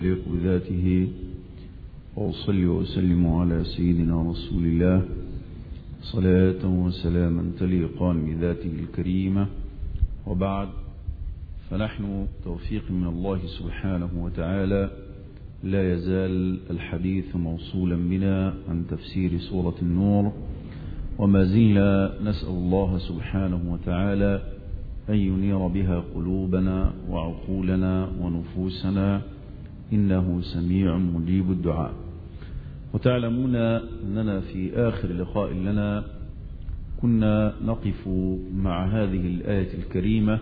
يليق بذاته وأصلي وأسلم على سيدنا رسول الله صلاة وسلاما تليقان بذاته الكريمة وبعد فنحن توفيق من الله سبحانه وتعالى لا يزال الحديث موصولا بنا عن تفسير سورة النور وما زلنا نسأل الله سبحانه وتعالى أن ينير بها قلوبنا وعقولنا ونفوسنا إنه سميع مجيب الدعاء وتعلمون أننا في آخر لقاء لنا كنا نقف مع هذه الآية الكريمة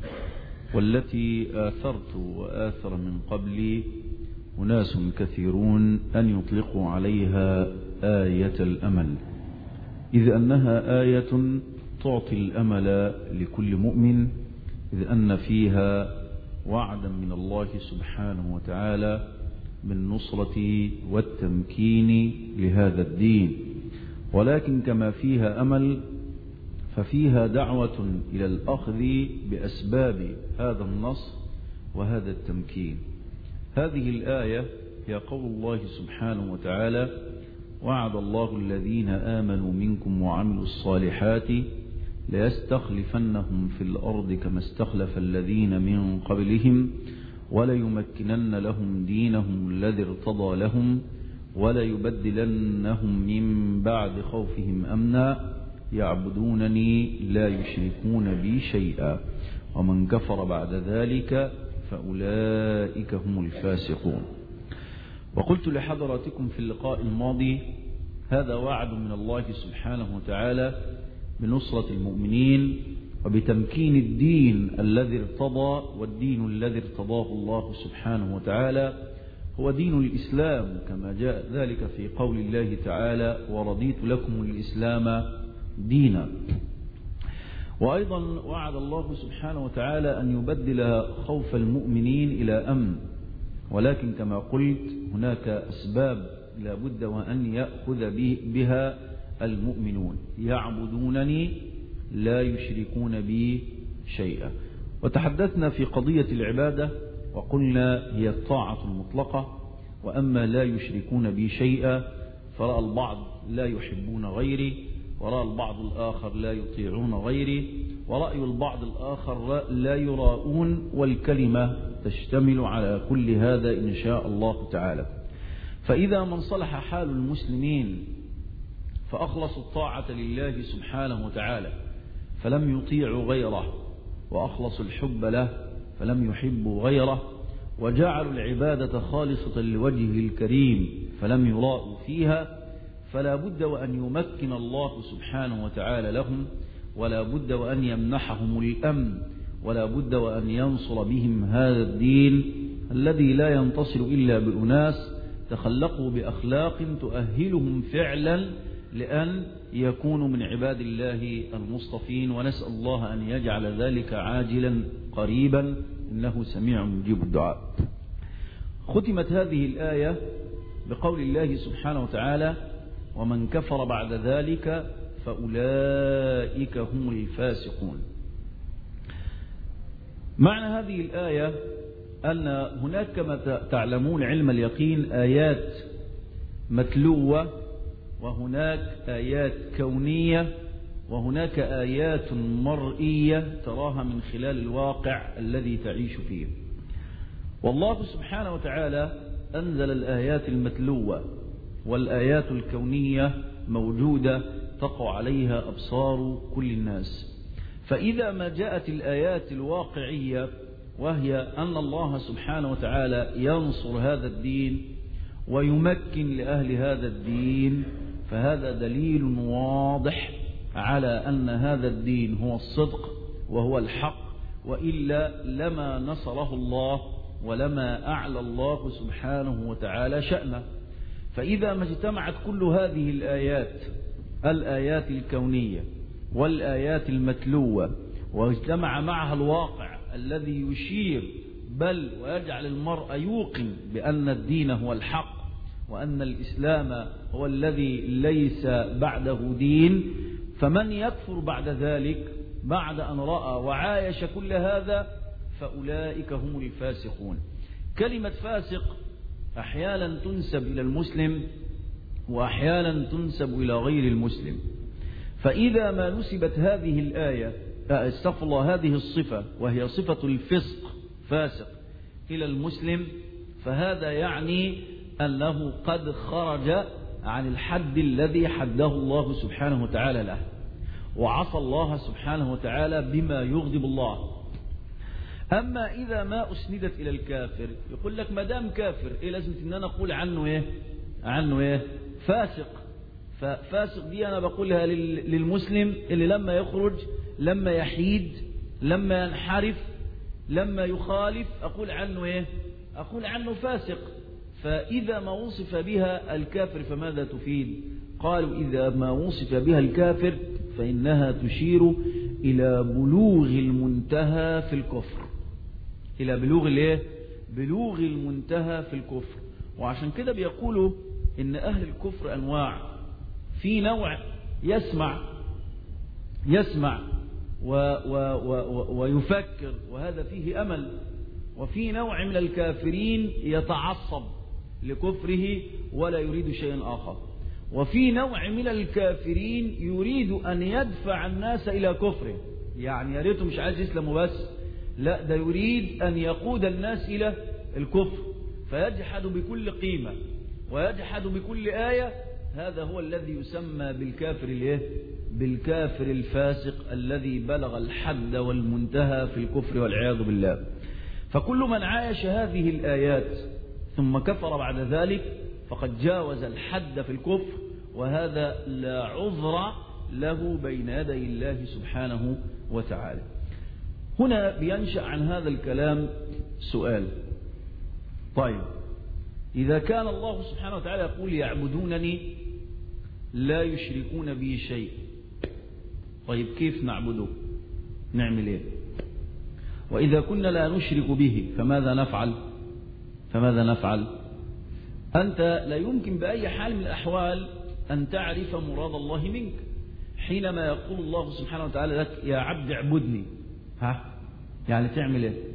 والتي آثرت وآثر من قبلي أناس كثيرون أن يطلقوا عليها آية الأمل إذ أنها آية تعطي الأمل لكل مؤمن إذ أن فيها وعدا من الله سبحانه وتعالى بالنصرة والتمكين لهذا الدين ولكن كما فيها أمل ففيها دعوة إلى الأخذ بأسباب هذا النصر وهذا التمكين هذه الآية هي قول الله سبحانه وتعالى وعد الله الذين آمنوا منكم وعملوا الصالحات ليستخلفنهم في الأرض كما استخلف الذين من قبلهم وليمكنن لهم دينهم الذي ارتضى لهم وليبدلنهم من بعد خوفهم أمنا يعبدونني لا يشركون بي شيئا ومن كفر بعد ذلك فأولئك هم الفاسقون وقلت لحضراتكم في اللقاء الماضي هذا وعد من الله سبحانه وتعالى بنصرة المؤمنين وبتمكين الدين الذي ارتضى والدين الذي ارتضاه الله سبحانه وتعالى هو دين الإسلام كما جاء ذلك في قول الله تعالى ورضيت لكم الإسلام دينا وأيضا وعد الله سبحانه وتعالى أن يبدل خوف المؤمنين إلى أمن ولكن كما قلت هناك أسباب لا بد وأن يأخذ بها المؤمنون يعبدونني لا يشركون بي شيئا وتحدثنا في قضية العبادة وقلنا هي الطاعة المطلقة وأما لا يشركون بي شيئا فرأى البعض لا يحبون غيري ورأى البعض الآخر لا يطيعون غيري ورأي البعض الآخر لا يراءون والكلمة تشتمل على كل هذا إن شاء الله تعالى فإذا من صلح حال المسلمين فأخلصوا الطاعة لله سبحانه وتعالى فلم يطيعوا غيره وأخلصوا الحب له فلم يحبوا غيره وجعلوا العبادة خالصة لوجهه الكريم فلم يراءوا فيها فلا بد وأن يمكن الله سبحانه وتعالى لهم ولا بد وأن يمنحهم الأمن ولا بد وأن ينصر بهم هذا الدين الذي لا ينتصر إلا بأناس تخلقوا بأخلاق تؤهلهم فعلا لأن يكونوا من عباد الله المصطفين ونسأل الله أن يجعل ذلك عاجلا قريبا إنه سميع مجيب الدعاء ختمت هذه الآية بقول الله سبحانه وتعالى ومن كفر بعد ذلك فأولئك هم الفاسقون معنى هذه الآية أن هناك كما تعلمون علم اليقين آيات متلوة وهناك آيات كونية وهناك آيات مرئية تراها من خلال الواقع الذي تعيش فيه والله سبحانه وتعالى أنزل الآيات المتلوة والآيات الكونية موجودة تقع عليها أبصار كل الناس فإذا ما جاءت الآيات الواقعية وهي أن الله سبحانه وتعالى ينصر هذا الدين ويمكن لأهل هذا الدين فهذا دليل واضح على أن هذا الدين هو الصدق وهو الحق وإلا لما نصره الله ولما أعلى الله سبحانه وتعالى شأنه فإذا ما اجتمعت كل هذه الآيات الآيات الكونية والآيات المتلوة واجتمع معها الواقع الذي يشير بل ويجعل المرء يوقن بأن الدين هو الحق وأن الإسلام هو الذي ليس بعده دين فمن يكفر بعد ذلك بعد أن رأى وعايش كل هذا فأولئك هم الفاسقون كلمة فاسق أحيانا تنسب إلى المسلم وأحيانا تنسب إلى غير المسلم فإذا ما نسبت هذه الآية استغفر الله هذه الصفة وهي صفة الفسق فاسق إلى المسلم فهذا يعني أنه قد خرج عن الحد الذي حده الله سبحانه وتعالى له وعصى الله سبحانه وتعالى بما يغضب الله أما إذا ما أسندت إلى الكافر يقول لك ما دام كافر إيه لازم إن أنا أقول عنه إيه عنه إيه فاسق ففاسق دي أنا بقولها للمسلم اللي لما يخرج لما يحيد لما ينحرف لما يخالف أقول عنه إيه أقول عنه فاسق فإذا ما وصف بها الكافر فماذا تفيد قالوا إذا ما وصف بها الكافر فإنها تشير إلى بلوغ المنتهى في الكفر إلى بلوغ الايه بلوغ المنتهى في الكفر وعشان كده بيقولوا إن أهل الكفر أنواع في نوع يسمع يسمع و و و ويفكر وهذا فيه أمل وفي نوع من الكافرين يتعصب لكفره ولا يريد شيئا آخر وفي نوع من الكافرين يريد أن يدفع الناس إلى كفره يعني يا ريته مش عايز يسلموا بس لا ده يريد أن يقود الناس إلى الكفر فيجحد بكل قيمة ويجحد بكل آية هذا هو الذي يسمى بالكافر الايه بالكافر الفاسق الذي بلغ الحد والمنتهى في الكفر والعياذ بالله فكل من عايش هذه الآيات ثم كفر بعد ذلك فقد جاوز الحد في الكفر وهذا لا عذر له بين يدي الله سبحانه وتعالى هنا بينشأ عن هذا الكلام سؤال طيب إذا كان الله سبحانه وتعالى يقول يعبدونني لا يشركون بي شيء طيب كيف نعبده نعمل ايه وإذا كنا لا نشرك به فماذا نفعل فماذا نفعل أنت لا يمكن بأي حال من الأحوال أن تعرف مراد الله منك حينما يقول الله سبحانه وتعالى لك يا عبد اعبدني ها يعني تعمل ايه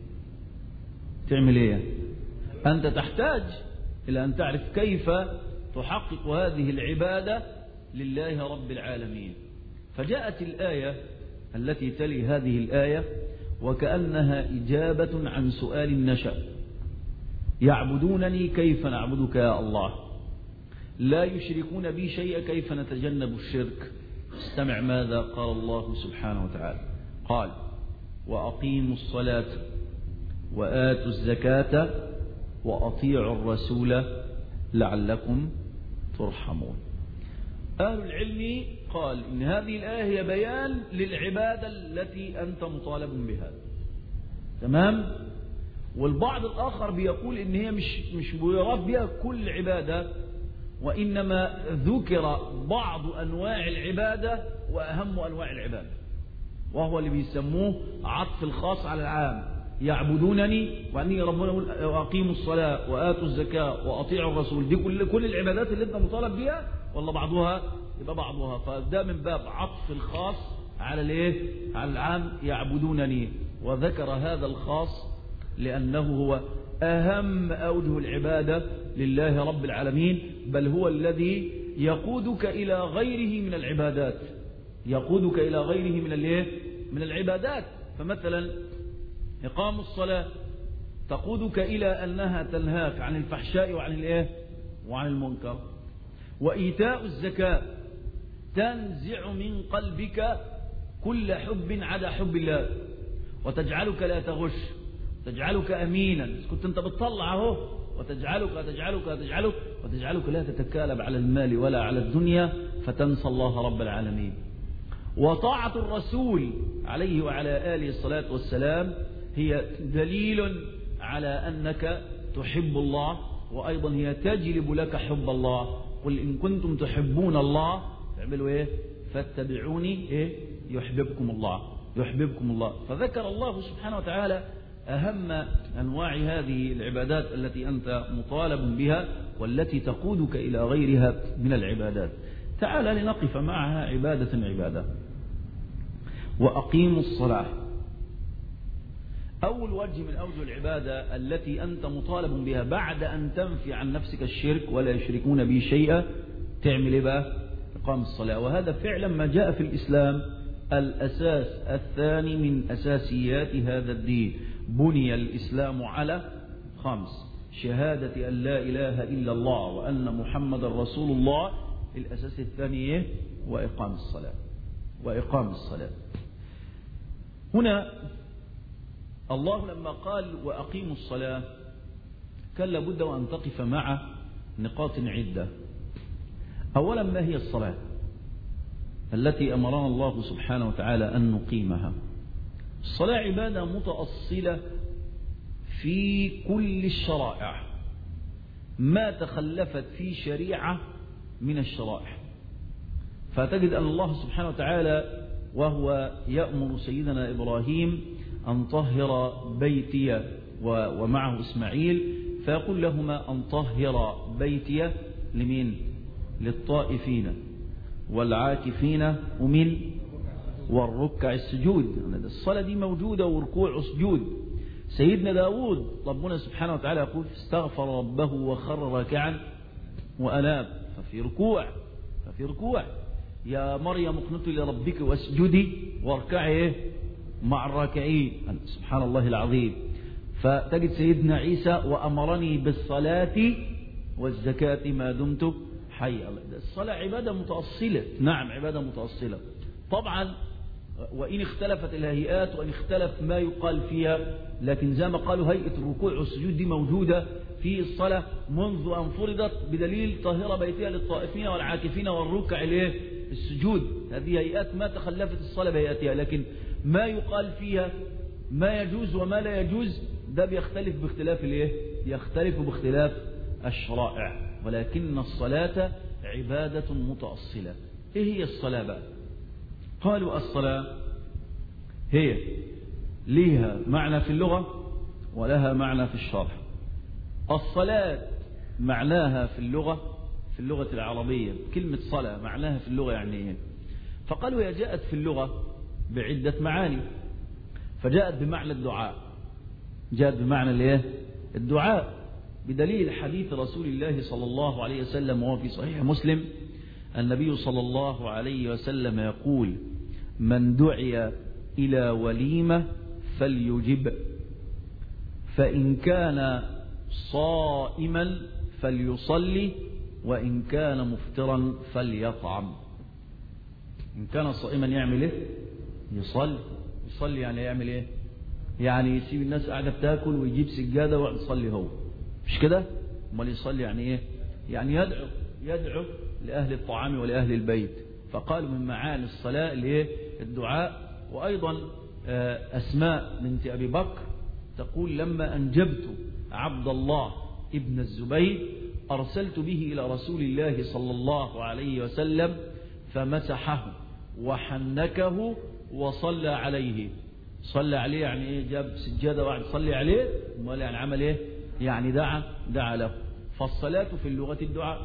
تعمل ايه أنت تحتاج إلى أن تعرف كيف تحقق هذه العبادة لله رب العالمين فجاءت الآية التي تلي هذه الآية وكأنها إجابة عن سؤال النشأ يعبدونني كيف نعبدك يا الله لا يشركون بي شيئا كيف نتجنب الشرك استمع ماذا قال الله سبحانه وتعالى قال وأقيموا الصلاة وآتوا الزكاة وأطيعوا الرسول لعلكم ترحمون أهل العلم قال إن هذه الآية هي بيان للعبادة التي أنت مطالب بها تمام والبعض الآخر بيقول إن هي مش مش بيراد بها كل عبادة وإنما ذكر بعض أنواع العبادة وأهم أنواع العبادة وهو اللي بيسموه عطف الخاص على العام يعبدونني وأني ربنا يقول وأقيموا الصلاة وآتوا الزكاة وأطيعوا الرسول دي كل كل العبادات اللي أنت مطالب بها ولا بعضها يبقى بعضها فده من باب عطف الخاص على الايه على العام يعبدونني وذكر هذا الخاص لأنه هو أهم أوجه العبادة لله رب العالمين بل هو الذي يقودك إلى غيره من العبادات يقودك إلى غيره من الايه من العبادات فمثلا إقام الصلاة تقودك إلى أنها تنهاك عن الفحشاء وعن الايه وعن المنكر وإيتاء الزكاة تنزع من قلبك كل حب عدا حب الله وتجعلك لا تغش تجعلك أمينا كنت أنت بتطلع اهو وتجعلك وتجعلك وتجعلك وتجعلك لا تتكالب على المال ولا على الدنيا فتنسى الله رب العالمين وطاعة الرسول عليه وعلى آله الصلاة والسلام هي دليل على أنك تحب الله وأيضا هي تجلب لك حب الله قل إن كنتم تحبون الله تعملوا إيه فاتبعوني إيه يحببكم الله يحببكم الله فذكر الله سبحانه وتعالى أهم أنواع هذه العبادات التي أنت مطالب بها والتي تقودك إلى غيرها من العبادات تعال لنقف معها عبادة عبادة وأقيموا الصلاة أول وجه من أوجه العبادة التي أنت مطالب بها بعد أن تنفي عن نفسك الشرك ولا يشركون به شيئا تعمل إيه بقى إقام الصلاة وهذا فعلا ما جاء في الإسلام الأساس الثاني من أساسيات هذا الدين بني الإسلام على خمس شهادة أن لا إله إلا الله وأن محمد رسول الله الأساس الثاني إيه؟ وإقام الصلاة وإقام الصلاة هنا الله لما قال وأقيموا الصلاة كان لابد وأن تقف مع نقاط عدة أولا ما هي الصلاة التي أمرنا الله سبحانه وتعالى أن نقيمها الصلاة عبادة متأصلة في كل الشرائع ما تخلفت في شريعة من الشرائع فتجد أن الله سبحانه وتعالى وهو يأمر سيدنا إبراهيم أن طهر بيتي ومعه إسماعيل فيقول لهما أن طهر بيتي لمين للطائفين والعاكفين ومن والركع السجود الصلاة دي موجودة وركوع وسجود سيدنا داود ربنا سبحانه وتعالى يقول استغفر ربه وخر راكعا وأناب ففي ركوع ففي ركوع يا مريم اقنطي لربك واسجدي واركعي مع الراكعين سبحان الله العظيم فتجد سيدنا عيسى وأمرني بالصلاة والزكاة ما دمت حيا الصلاة عبادة متأصلة نعم عبادة متأصلة طبعا وإن اختلفت الهيئات وإن اختلف ما يقال فيها لكن زي ما قالوا هيئة الركوع والسجود دي موجودة في الصلاة منذ أن فرضت بدليل طاهرة بيتها للطائفين والعاكفين والركع السجود هذه هيئات ما تخلفت الصلاة بهيئتها لكن ما يقال فيها ما يجوز وما لا يجوز ده بيختلف باختلاف الايه يختلف باختلاف الشرائع ولكن الصلاة عبادة متأصلة ايه هي الصلاة بقى قالوا الصلاة هي ليها معنى في اللغة ولها معنى في الشرح الصلاة معناها في اللغة في اللغة العربية كلمة صلاة معناها في اللغة يعني ايه فقالوا هي جاءت في اللغة بعدة معاني فجاءت بمعنى الدعاء جاءت بمعنى الايه الدعاء بدليل حديث رسول الله صلى الله عليه وسلم وهو في صحيح مسلم النبي صلى الله عليه وسلم يقول من دعي إلى وليمة فليجب فإن كان صائما فليصلي وإن كان مفطرا فليطعم إن كان صائما يعمل إيه يصلي يصلي يعني يعمل إيه يعني يسيب الناس قاعدة بتاكل ويجيب سجادة ويقعد يصلي هو مش كده امال يصلي يعني إيه يعني يدعو يدعو لأهل الطعام ولأهل البيت فقالوا من معاني الصلاة اللي الدعاء وأيضا أسماء بنت أبي بكر تقول لما أنجبت عبد الله ابن الزبير أرسلت به إلى رسول الله صلى الله عليه وسلم فمسحه وحنكه وصلى عليه صلى عليه يعني ايه جاب سجادة واحد صلي عليه امال يعني عمل ايه يعني دعا دعا له فالصلاة في اللغة الدعاء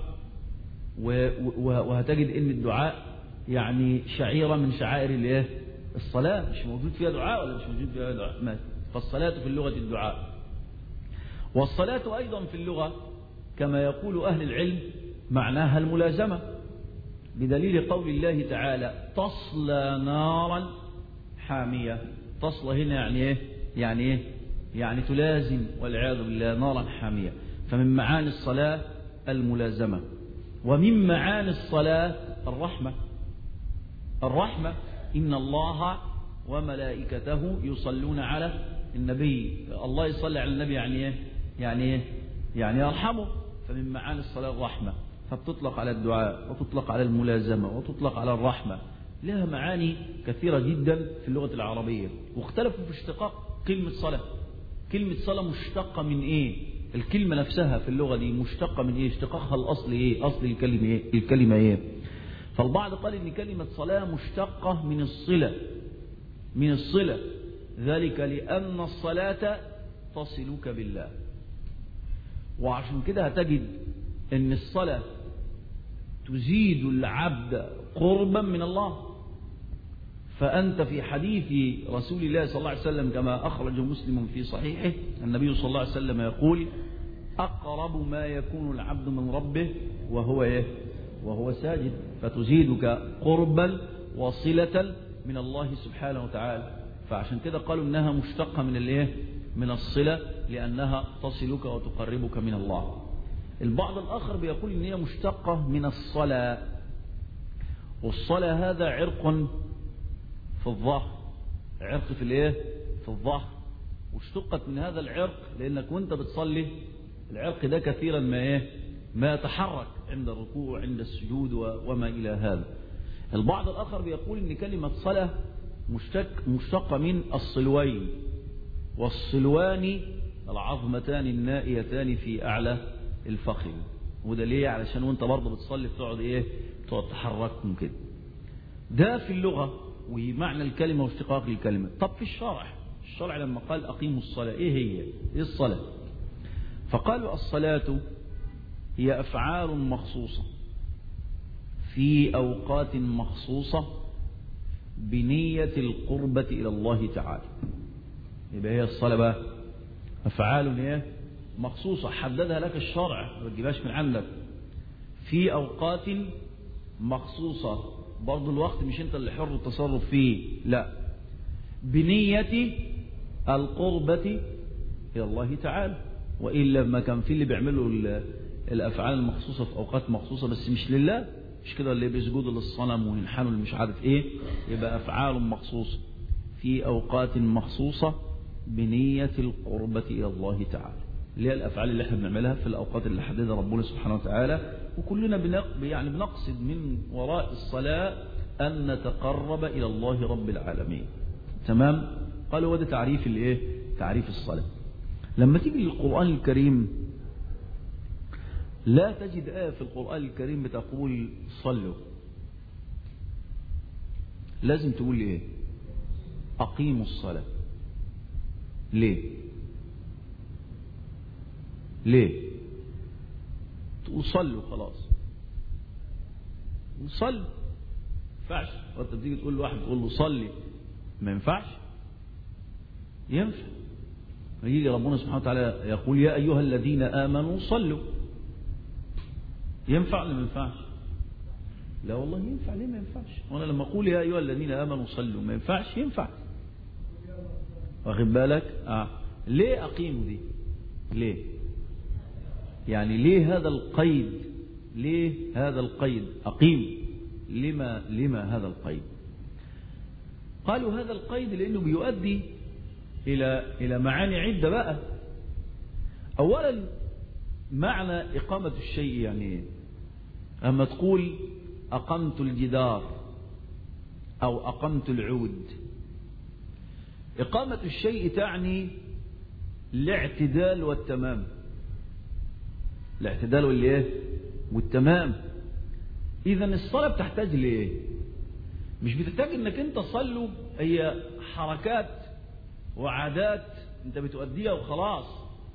وهتجد ان الدعاء يعني شعيرة من شعائر الايه الصلاة مش موجود فيها دعاء ولا مش موجود فيها دعاء فالصلاة في اللغة الدعاء والصلاة أيضا في اللغة كما يقول أهل العلم معناها الملازمة بدليل قول الله تعالى تصلى نارا حامية تصلى هنا يعني ايه يعني ايه يعني تلازم والعياذ بالله نارا حامية فمن معاني الصلاة الملازمة ومن معاني الصلاة الرحمة الرحمة إن الله وملائكته يصلون على النبي الله يصلي على النبي يعني ايه يعني ايه يعني يرحمه فمن معاني الصلاة الرحمة فبتطلق على الدعاء وتطلق على الملازمة وتطلق على الرحمة لها معاني كثيرة جدا في اللغة العربية واختلفوا في اشتقاق كلمة صلاة كلمة صلاة مشتقة من ايه الكلمة نفسها في اللغة دي مشتقة من ايه اشتقاقها الاصل ايه اصل الكلمة ايه الكلمة ايه فالبعض قال ان كلمة صلاة مشتقة من الصلة من الصلة ذلك لأن الصلاة تصلك بالله وعشان كده هتجد ان الصلاة تزيد العبد قربا من الله فأنت في حديث رسول الله صلى الله عليه وسلم كما أخرج مسلم في صحيحه النبي صلى الله عليه وسلم يقول أقرب ما يكون العبد من ربه وهو إيه وهو ساجد فتزيدك قربا وصلة من الله سبحانه وتعالى فعشان كده قالوا إنها مشتقة من الإيه من الصلة لأنها تصلك وتقربك من الله البعض الآخر بيقول إن هي مشتقة من الصلاة والصلاة هذا عرق في الظهر عرق في الايه في الظهر واشتقت من هذا العرق لانك وانت بتصلي العرق ده كثيرا ما ايه ما يتحرك عند الركوع عند السجود وما الى هذا البعض الاخر بيقول ان كلمه صلاه مشتق مشتقه من الصلوين والصلوان العظمتان النائيتان في اعلى الفخذ وده ليه علشان وانت برضه بتصلي بتقعد ايه تقعد تحركهم كده ده في اللغه ومعنى الكلمة واشتقاق الكلمة طب في الشرع الشرع لما قال أقيموا الصلاة إيه هي إيه الصلاة فقالوا الصلاة هي أفعال مخصوصة في أوقات مخصوصة بنية القربة إلى الله تعالى يبقى هي الصلاة بقى أفعال هي مخصوصة حددها لك الشرع ما تجيبهاش من عندك في أوقات مخصوصة برضه الوقت مش انت اللي حر التصرف فيه لا بنية القربة إلى الله تعالى وإلا ما كان في اللي بيعملوا الأفعال المخصوصة في أوقات مخصوصة بس مش لله مش كده اللي بيسجدوا للصنم وينحنوا اللي مش عارف إيه يبقى أفعال مخصوصة في أوقات مخصوصة بنية القربة إلى الله تعالى اللي هي الأفعال اللي احنا بنعملها في الأوقات اللي حددها ربنا سبحانه وتعالى وكلنا بنق... يعني بنقصد من وراء الصلاة أن نتقرب إلى الله رب العالمين تمام قالوا هذا تعريف الايه تعريف الصلاة لما تيجي للقرآن الكريم لا تجد آية في القرآن الكريم بتقول صلوا لازم تقول ايه أقيموا الصلاة ليه ليه تقول صلوا خلاص صل ما ينفعش وانت بتيجي تقول لواحد تقول له صلي ما ينفعش ينفع يجي ربنا سبحانه وتعالى يقول يا ايها الذين امنوا صلوا ينفع ولا ما ينفعش لا والله ينفع ليه ما ينفعش وانا لما اقول يا ايها الذين امنوا صلوا ما ينفعش ينفع واخد بالك اه ليه اقيموا دي ليه يعني ليه هذا القيد ليه هذا القيد أقيم لما لما هذا القيد قالوا هذا القيد لأنه بيؤدي إلى إلى معاني عدة بقى أولا معنى إقامة الشيء يعني أما تقول أقمت الجدار أو أقمت العود إقامة الشيء تعني الاعتدال والتمام الاعتدال والايه والتمام اذا الصلاه بتحتاج لايه مش بتحتاج انك انت تصلوا هي حركات وعادات انت بتؤديها وخلاص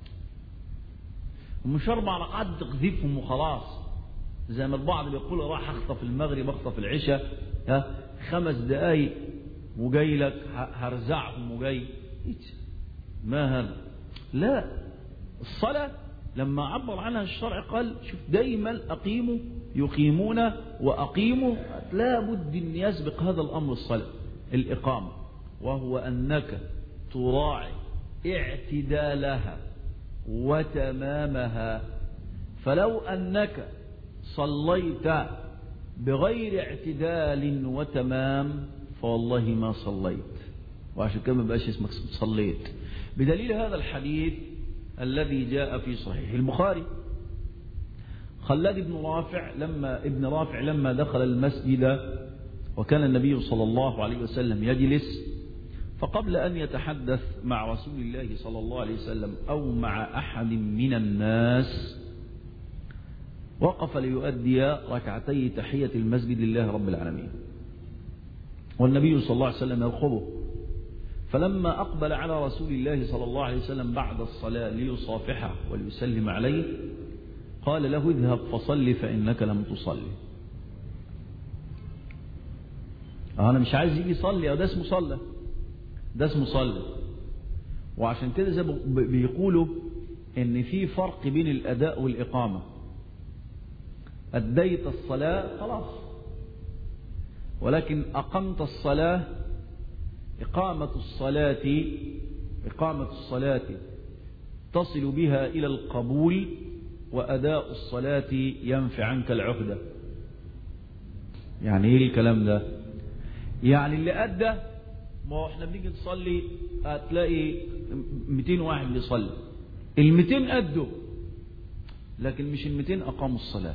ومش اربع ركعات تقذفهم وخلاص زي ما البعض بيقول راح اخطف المغرب اخطف العشاء ها خمس دقايق وجاي لك هرزعهم وجاي ما هذا لا الصلاه لما عبر عنها الشرع قال شوف دايما أقيموا يقيمون وأقيموا لا بد أن يسبق هذا الأمر الصلاة الإقامة وهو أنك تراعي اعتدالها وتمامها فلو أنك صليت بغير اعتدال وتمام فوالله ما صليت وعشان كده ما بقاش اسمك صليت بدليل هذا الحديث الذي جاء في صحيح البخاري خلاد بن رافع لما ابن رافع لما دخل المسجد وكان النبي صلى الله عليه وسلم يجلس فقبل أن يتحدث مع رسول الله صلى الله عليه وسلم أو مع أحد من الناس وقف ليؤدي ركعتي تحية المسجد لله رب العالمين والنبي صلى الله عليه وسلم يرخبه فلما أقبل على رسول الله صلى الله عليه وسلم بعد الصلاة ليصافحه وليسلم عليه قال له اذهب فصل فإنك لم تصلي أنا مش عايز يجي يصلي أو ده اسمه صلى ده اسمه صلى وعشان كده زي بيقولوا إن في فرق بين الأداء والإقامة أديت الصلاة خلاص ولكن أقمت الصلاة إقامة الصلاة إقامة الصلاة تصل بها إلى القبول وأداء الصلاة ينفع عنك العهدة يعني إيه الكلام ده يعني اللي أدى ما هو احنا بنيجي نصلي هتلاقي 200 واحد بيصلي ال 200 أدوا لكن مش ال 200 أقاموا الصلاة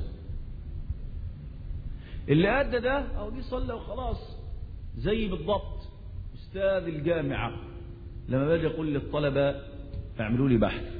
اللي أدى ده أو دي صلى وخلاص زي بالضبط أستاذ الجامعة لما باجي أقول للطلبة اعملوا لي بحث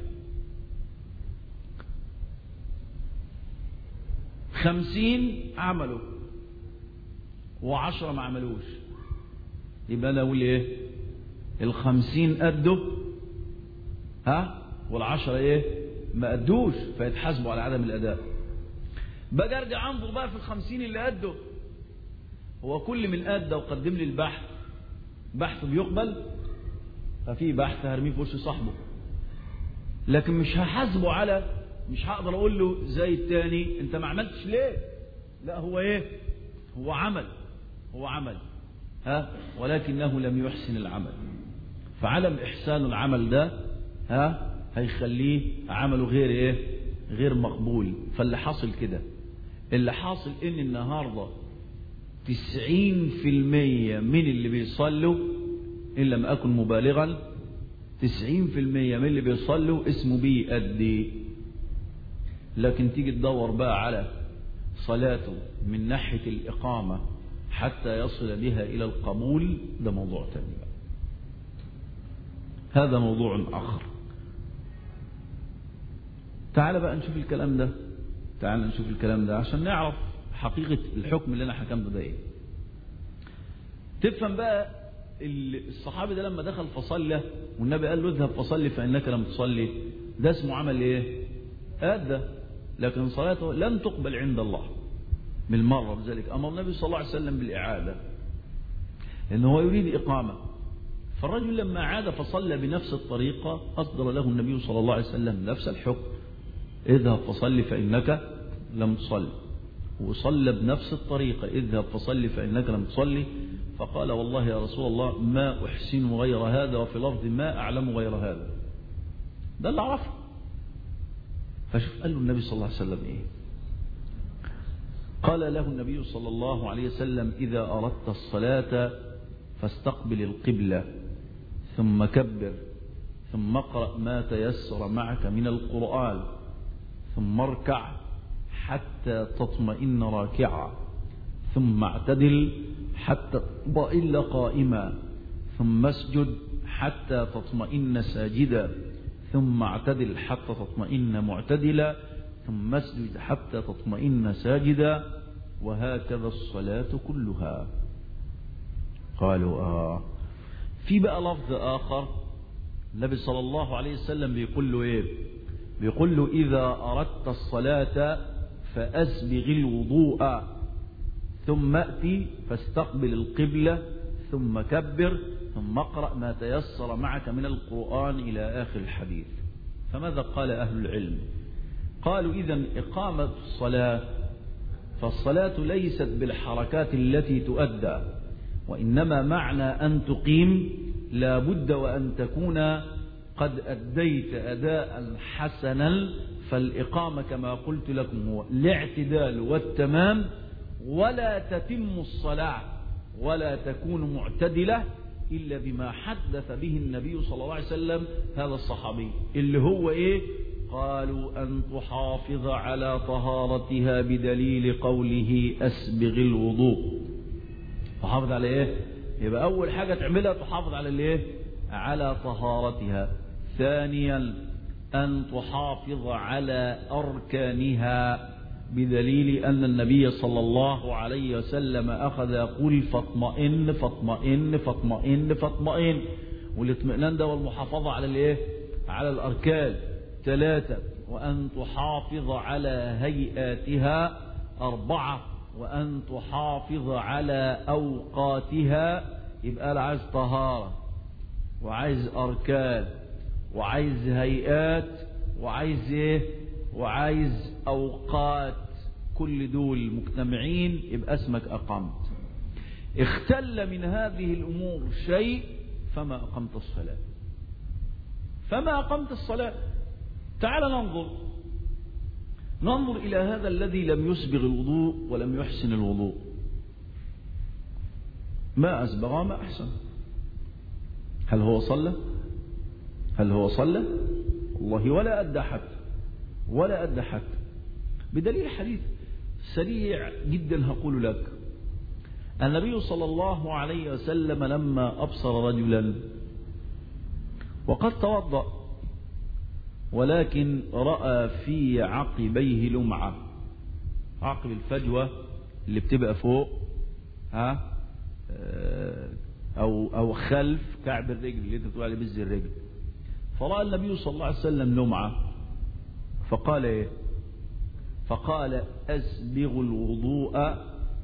خمسين عملوا وعشرة ما عملوش يبقى أنا أقول إيه الخمسين أدوا ها والعشرة إيه ما أدوش فيتحاسبوا على عدم الأداء بقى أرجع أنظر بقى في الخمسين اللي أدوا هو كل من أدى وقدم لي البحث بحث بيقبل ففي بحث هرميه في وش صاحبه لكن مش هحاسبه على مش هقدر اقول له زي التاني انت ما عملتش ليه لا هو ايه هو عمل هو عمل ها ولكنه لم يحسن العمل فعلم احسان العمل ده ها هيخليه عمله غير ايه غير مقبول فاللي حاصل كده اللي حاصل ان النهارده تسعين في المية من اللي بيصلوا إن لم أكن مبالغا تسعين في المية من اللي بيصلوا اسمه بيأدي لكن تيجي تدور بقى على صلاته من ناحية الإقامة حتى يصل بها إلى القبول ده موضوع تاني بقى. هذا موضوع آخر تعال بقى نشوف الكلام ده تعال نشوف الكلام ده عشان نعرف حقيقة الحكم اللي أنا حكمته ده إيه تفهم بقى الصحابي ده لما دخل فصلى والنبي قال له اذهب فصلي فإنك لم تصلي ده اسمه عمل إيه أدى لكن صلاته لم تقبل عند الله من المرة بذلك أمر النبي صلى الله عليه وسلم بالإعادة لأنه هو يريد إقامة فالرجل لما عاد فصلى بنفس الطريقة أصدر له النبي صلى الله عليه وسلم نفس الحكم اذهب فصلي فإنك لم تصلي وصلى بنفس الطريقة اذهب فصلي فإنك لم تصلي فقال والله يا رسول الله ما أحسن غير هذا وفي الأرض ما أعلم غير هذا ده اللي عرفه فشوف قال له النبي صلى الله عليه وسلم إيه قال له النبي صلى الله عليه وسلم إذا أردت الصلاة فاستقبل القبلة ثم كبر ثم اقرأ ما تيسر معك من القرآن ثم اركع حتى تطمئن راكعا ثم اعتدل حتى تطمئن قائما ثم اسجد حتى تطمئن ساجدا ثم اعتدل حتى تطمئن معتدلا ثم اسجد حتى تطمئن ساجدا وهكذا الصلاة كلها قالوا آه في بقى لفظ آخر النبي صلى الله عليه وسلم بيقول له إيه بيقول له إذا أردت الصلاة فأسبغ الوضوء ثم أتي فاستقبل القبلة ثم كبر ثم اقرأ ما تيسر معك من القرآن إلى آخر الحديث فماذا قال أهل العلم قالوا إذا إقامة الصلاة فالصلاة ليست بالحركات التي تؤدى وإنما معنى أن تقيم لا بد وأن تكون قد أديت أداء حسنا فالإقامة كما قلت لكم هو الاعتدال والتمام ولا تتم الصلاة ولا تكون معتدلة إلا بما حدث به النبي صلى الله عليه وسلم هذا الصحابي اللي هو إيه قالوا أن تحافظ على طهارتها بدليل قوله أسبغ الوضوء تحافظ على إيه يبقى أول حاجة تعملها تحافظ على الإيه على طهارتها ثانيا أن تحافظ على أركانها بدليل أن النبي صلى الله عليه وسلم أخذ يقول فاطمئن فاطمئن فاطمئن فاطمئن والاطمئنان ده والمحافظة على الايه على الأركان ثلاثة وأن تحافظ على هيئاتها أربعة وأن تحافظ على أوقاتها يبقى عايز طهارة وعايز أركان وعايز هيئات وعايز إيه وعايز أوقات كل دول مجتمعين يبقى اسمك أقمت اختل من هذه الأمور شيء فما أقمت الصلاة فما أقمت الصلاة تعال ننظر ننظر إلى هذا الذي لم يسبغ الوضوء ولم يحسن الوضوء ما أسبغ ما أحسن هل هو صلى هل هو صلى والله ولا أدى حتى ولا أدى حتى بدليل حديث سريع جدا هقول لك النبي صلى الله عليه وسلم لما أبصر رجلا وقد توضأ ولكن رأى في عقبيه لمعة عقب الفجوة اللي بتبقى فوق ها أو أو خلف كعب الرجل اللي أنت بتقول عليه بز الرجل فرأى النبي صلى الله عليه وسلم لمعة فقال إيه فقال أسبغ الوضوء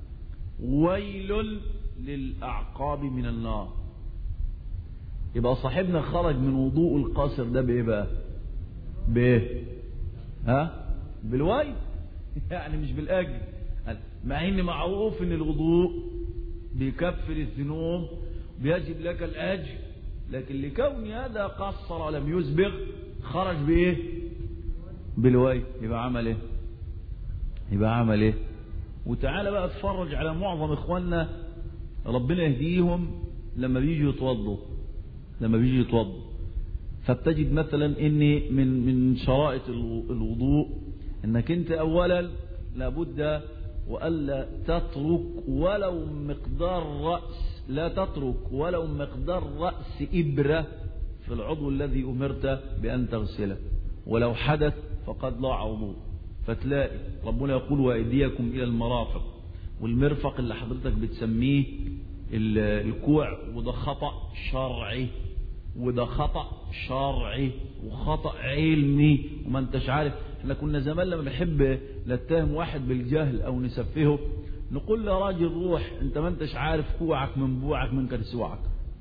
ويل للأعقاب من النار يبقى صاحبنا خرج من وضوء القاصر ده بإيه بقى بإيه ها بالويل يعني مش بالأجر مع إن معروف إن الوضوء بيكفر الذنوب بيجب لك الأجر لكن لكون هذا قصر ولم يسبغ خرج بإيه بالويل يبقى عمل إيه يبقى عمل إيه وتعالى بقى اتفرج على معظم إخواننا ربنا يهديهم لما بيجوا يتوضوا لما بيجوا يتوضوا فبتجد مثلا ان من من شرائط الوضوء انك انت اولا لابد والا تترك ولو مقدار راس لا تترك ولو مقدار راس ابره في العضو الذي امرت بان تغسله ولو حدث فقد ضاع وضوء فتلاقي ربنا يقول وايديكم الى المرافق والمرفق اللي حضرتك بتسميه الكوع وده خطأ شرعي وده خطأ شرعي وخطأ علمي وما انتش عارف احنا كنا زمان لما بنحب نتهم واحد بالجهل او نسفهه نقول له راجل روح انت ما انتش عارف كوعك من بوعك من كرسوعك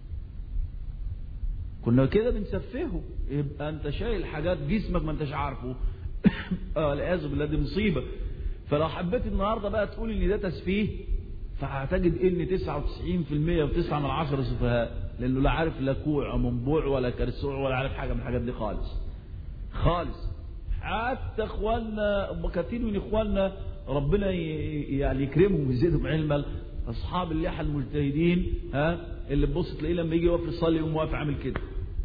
كنا كده بنسفهه يبقى انت شايل حاجات جسمك ما انتش عارفه اه والعياذ بالله دي مصيبه فلو حبيت النهارده بقى تقول ان ده تسفيه فهتجد ان 99% و9 من عشرة سفهاء لانه لا عارف لا كوع ومنبوع ولا كرسوع ولا عارف حاجه من الحاجات دي خالص خالص حتى اخواننا كثير من اخواننا ربنا يعني يكرمهم ويزيدهم علما اصحاب اللحى المجتهدين ها اللي تبص تلاقيه لما يجي يقف يصلي يقوم واقف عامل كده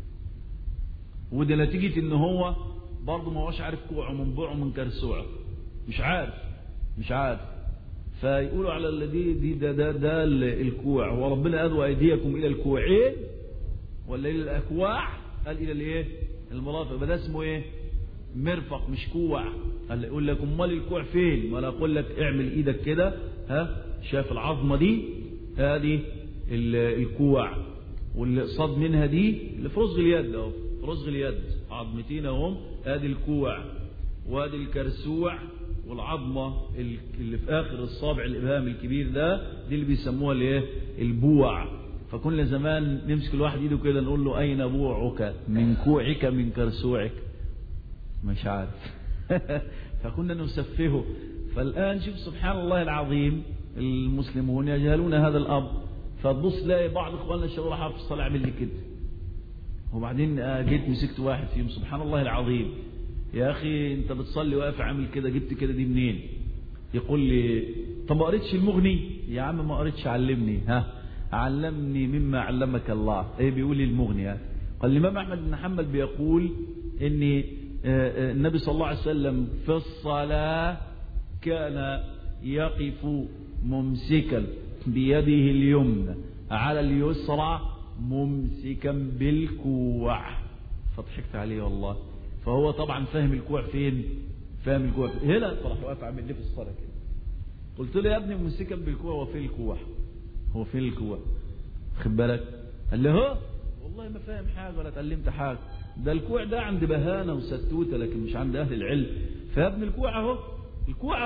وده نتيجه ان هو برضه ما هوش عارف كوعه من بوعه من كرسوعه مش عارف مش عارف فيقولوا على الذي دي ده ده ده الكوع وربنا ادوا ايديكم الى الكوعين ولا الى الاكواع قال الى الايه المرافق ده اسمه ايه مرفق مش كوع قال يقول لك امال الكوع فين ولا اقول لك اعمل ايدك كده ها شايف العظمه دي هذه الكوع واللي قصاد منها دي اللي في رزغ اليد اهو في رزغ اليد عظمتين اهم ادي الكوع وادي الكرسوع والعظمة اللي في آخر الصابع الإبهام الكبير ده دي اللي بيسموها الايه البوع فكنا زمان نمسك الواحد ايده كده نقول له أين بوعك من كوعك من كرسوعك مش عارف فكنا نسفهه فالآن شوف سبحان الله العظيم المسلمون يجهلون هذا الأمر فتبص تلاقي بعض إخواننا الشباب في الصلاة عمل لي كده وبعدين جيت مسكت واحد فيهم سبحان الله العظيم يا أخي أنت بتصلي واقف عامل كده جبت كده دي منين يقول لي طب ما قريتش المغني يا عم ما قريتش علمني ها علمني مما علمك الله ايه بيقول لي المغني ها قال الإمام أحمد بن حنبل بيقول إن النبي صلى الله عليه وسلم في الصلاة كان يقف ممسكا بيده اليمنى على اليسرى ممسكا بالكوع فضحكت عليه والله فهو طبعا فاهم الكوع فين فاهم الكوع فين هنا فراح واقف عامل ليه في الصلاه كده قلت له يا ابني ممسكا بالكوع هو فين الكوع هو فين الكوع خد بالك قال لي هو والله ما فاهم حاجه ولا اتعلمت حاجه ده الكوع ده عند بهانه وستوته لكن مش عند اهل العلم فيا ابني الكوع اهو الكوع اهو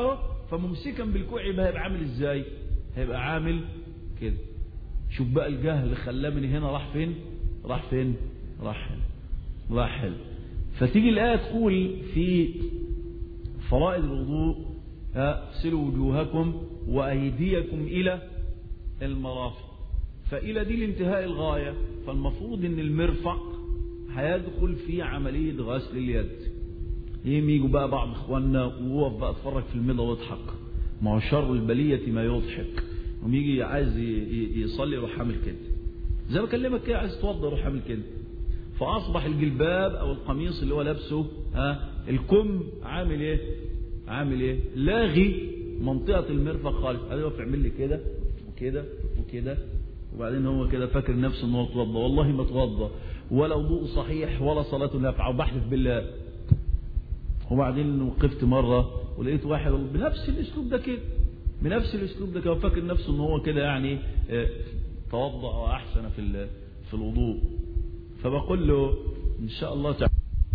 فممسكا بالكوع يبقى هيبقى عامل ازاي هيبقى عامل كده شوف بقى الجهل خلاه من هنا راح فين راح فين راح هنا راح هنا فتيجي الآية تقول في فرائض الوضوء اغسلوا وجوهكم وأيديكم إلى المرافق فإلى دي لانتهاء الغاية فالمفروض ان المرفق هيدخل في عملية غسل اليد يم يجوا بقى بعض اخواننا ووقف بقى اتفرج في الميضة واضحك ما هو شر البلية ما يضحك يوم يجي عايز يصلي يروح عامل كده زي ما بكلمك كده عايز تتوضى يروح عامل كده فاصبح الجلباب او القميص اللي هو لابسه ها الكم عامل ايه عامل ايه لاغي منطقة المرفق خالص هذا يقف يعمل لي كده وكده وكده وبعدين هو كده فاكر نفسه ان هو اتوضى والله ما اتوضى ولا وضوء صحيح ولا صلاة نافعة وبحلف بالله وبعدين وقفت مرة ولقيت واحد بنفس الاسلوب ده كده بنفس الاسلوب ده كده وفاكر نفسه ان هو كده يعني اه توضأ واحسن في في الوضوء فبقول له ان شاء الله تعالى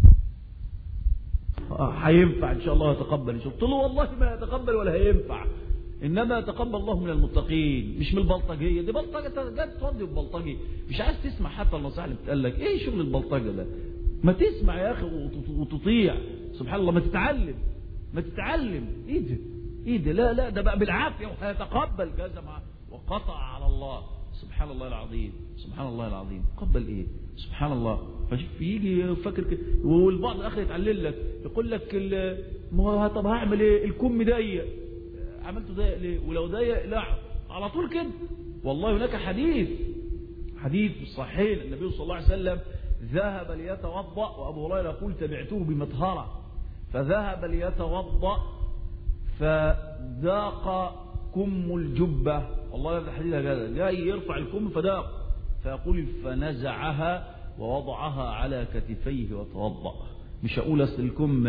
هينفع ان شاء الله يتقبل قلت له والله ما يتقبل ولا هينفع انما يتقبل الله من المتقين مش من البلطجيه دي بلطجه جت تودي ببلطجي مش عايز تسمع حتى النصائح اللي بتقال لك ايه شغل البلطجه ده ما تسمع يا اخي وتطيع سبحان الله ما تتعلم ما تتعلم ايه ده ايه ده لا لا ده بقى بالعافيه وهيتقبل كذا مع وقطع على الله سبحان الله العظيم سبحان الله العظيم قبل ايه سبحان الله فشوف يجي فاكر كده والبعض الاخر يتعلل لك يقول لك ما هو طب هعمل ايه الكم ضيق عملته ضيق ليه ولو ضيق لا على طول كده والله هناك حديث حديث في الصحيحين النبي صلى الله عليه وسلم ذهب ليتوضا وابو هريره يقول تبعته بمطهره فذهب ليتوضا فذاق كم الجبه والله هذا الحديث هذا جاي يرفع الكم فذاق فيقول فنزعها ووضعها على كتفيه وتوضأ مش هقول اصل الكم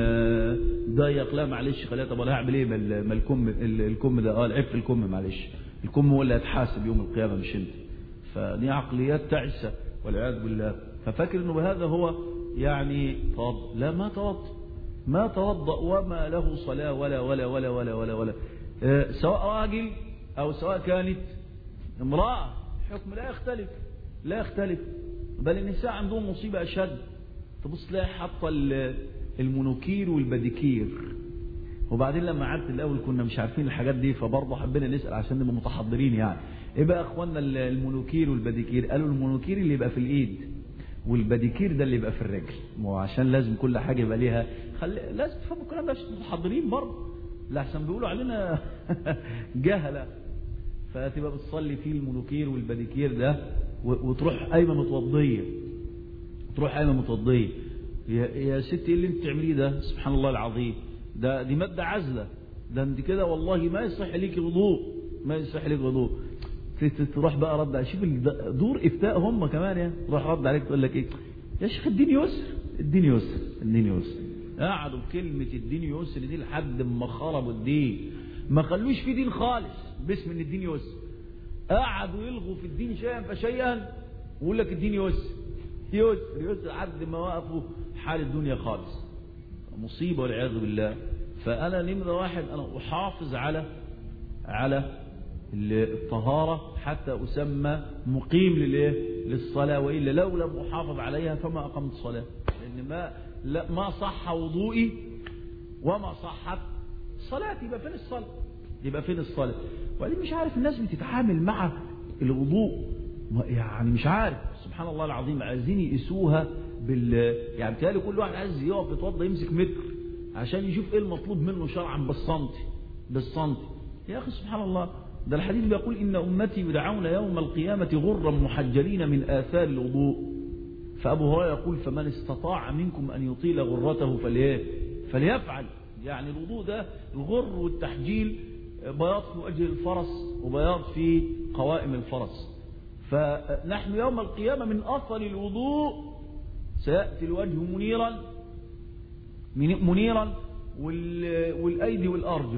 ضيق لا معلش خليها طب انا هعمل ايه ما الكم الكم ده اه العيب في الكم معلش الكم هو اللي هيتحاسب يوم القيامه مش انت فدي عقليات تعسه والعياذ بالله ففاكر انه بهذا هو يعني توضأ لا ما توضأ ما توضأ وما له صلاة ولا ولا ولا ولا ولا ولا آه سواء راجل أو سواء كانت امرأة الحكم لا يختلف لا يختلف بل النساء عندهم مصيبة أشد تبص تلاقي حاطة المونوكير والبديكير وبعدين لما قعدت الأول كنا مش عارفين الحاجات دي فبرضه حبينا نسأل عشان نبقى متحضرين يعني ايه بقى اخواننا المونوكير والبديكير قالوا المونوكير اللي يبقى في الايد والبديكير ده اللي يبقى في الرجل ما هو عشان لازم كل حاجة يبقى ليها خلي لازم تفهموا الكلام ده عشان متحضرين برضه لا عشان بيقولوا علينا جهلة فتبقى بتصلي فيه المونوكير والبديكير ده وتروح قايمة متوضية تروح قايمة متوضية يا, يا ستي ايه اللي انت بتعمليه ده سبحان الله العظيم ده دي مادة عزلة ده انت كده والله ما يصح ليك وضوء ما يصح ليك وضوء تروح بقى رد شوف دور افتاء هم كمان يعني تروح رد عليك تقول لك ايه يا شيخ الدين يسر الدين يسر الدين يسر قعدوا بكلمة الدين يسر دي لحد ما خربوا الدين ما خلوش في دين خالص باسم ان الدين يسر قعدوا يلغوا في الدين شيئا فشيئا ويقول لك الدين يسر يسر يسر لحد ما وقفوا حال الدنيا خالص مصيبة والعياذ بالله فأنا نمرة واحد أنا أحافظ على على الطهارة حتى أسمى مقيم للإيه؟ للصلاة وإلا لو لم أحافظ عليها فما أقمت صلاة لأن ما لا ما صح وضوئي وما صحت صلاتي يبقى فين الصلاة يبقى فين الصلاة وبعدين مش عارف الناس بتتعامل مع الوضوء يعني مش عارف سبحان الله العظيم عايزين يقيسوها بال يعني بتهيألي كل واحد عايز يقف يتوضى يمسك متر عشان يشوف ايه المطلوب منه شرعا بالسنتي بالسنتي يا اخي سبحان الله ده الحديث بيقول ان امتي يدعون يوم القيامه غرا محجلين من اثار الوضوء فابو هريره يقول فمن استطاع منكم ان يطيل غرته فليه فليفعل يعني الوضوء ده الغر والتحجيل بياض في وجه الفرس وبياض في قوائم الفرس فنحن يوم القيامة من أثر الوضوء سيأتي الوجه منيرا منيرا والأيدي والأرجل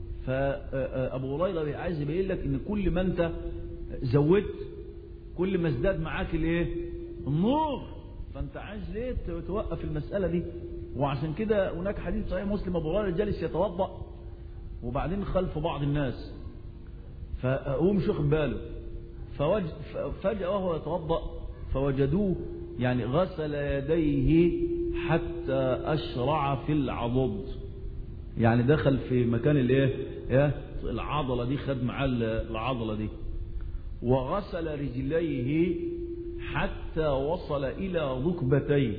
فأبو هريرة عايز يبين لك إن كل ما أنت زودت كل ما ازداد معاك الايه النور فأنت عايز ليه توقف المسألة دي وعشان كده هناك حديث صحيح مسلم أبو هريرة جالس يتوضأ وبعدين خلف بعض الناس فهو مش واخد باله فوج... فجأة وهو يتوضأ فوجدوه يعني غسل يديه حتى أشرع في العضد يعني دخل في مكان الايه ايه العضلة دي خد معاه العضلة دي وغسل رجليه حتى وصل إلى ركبتيه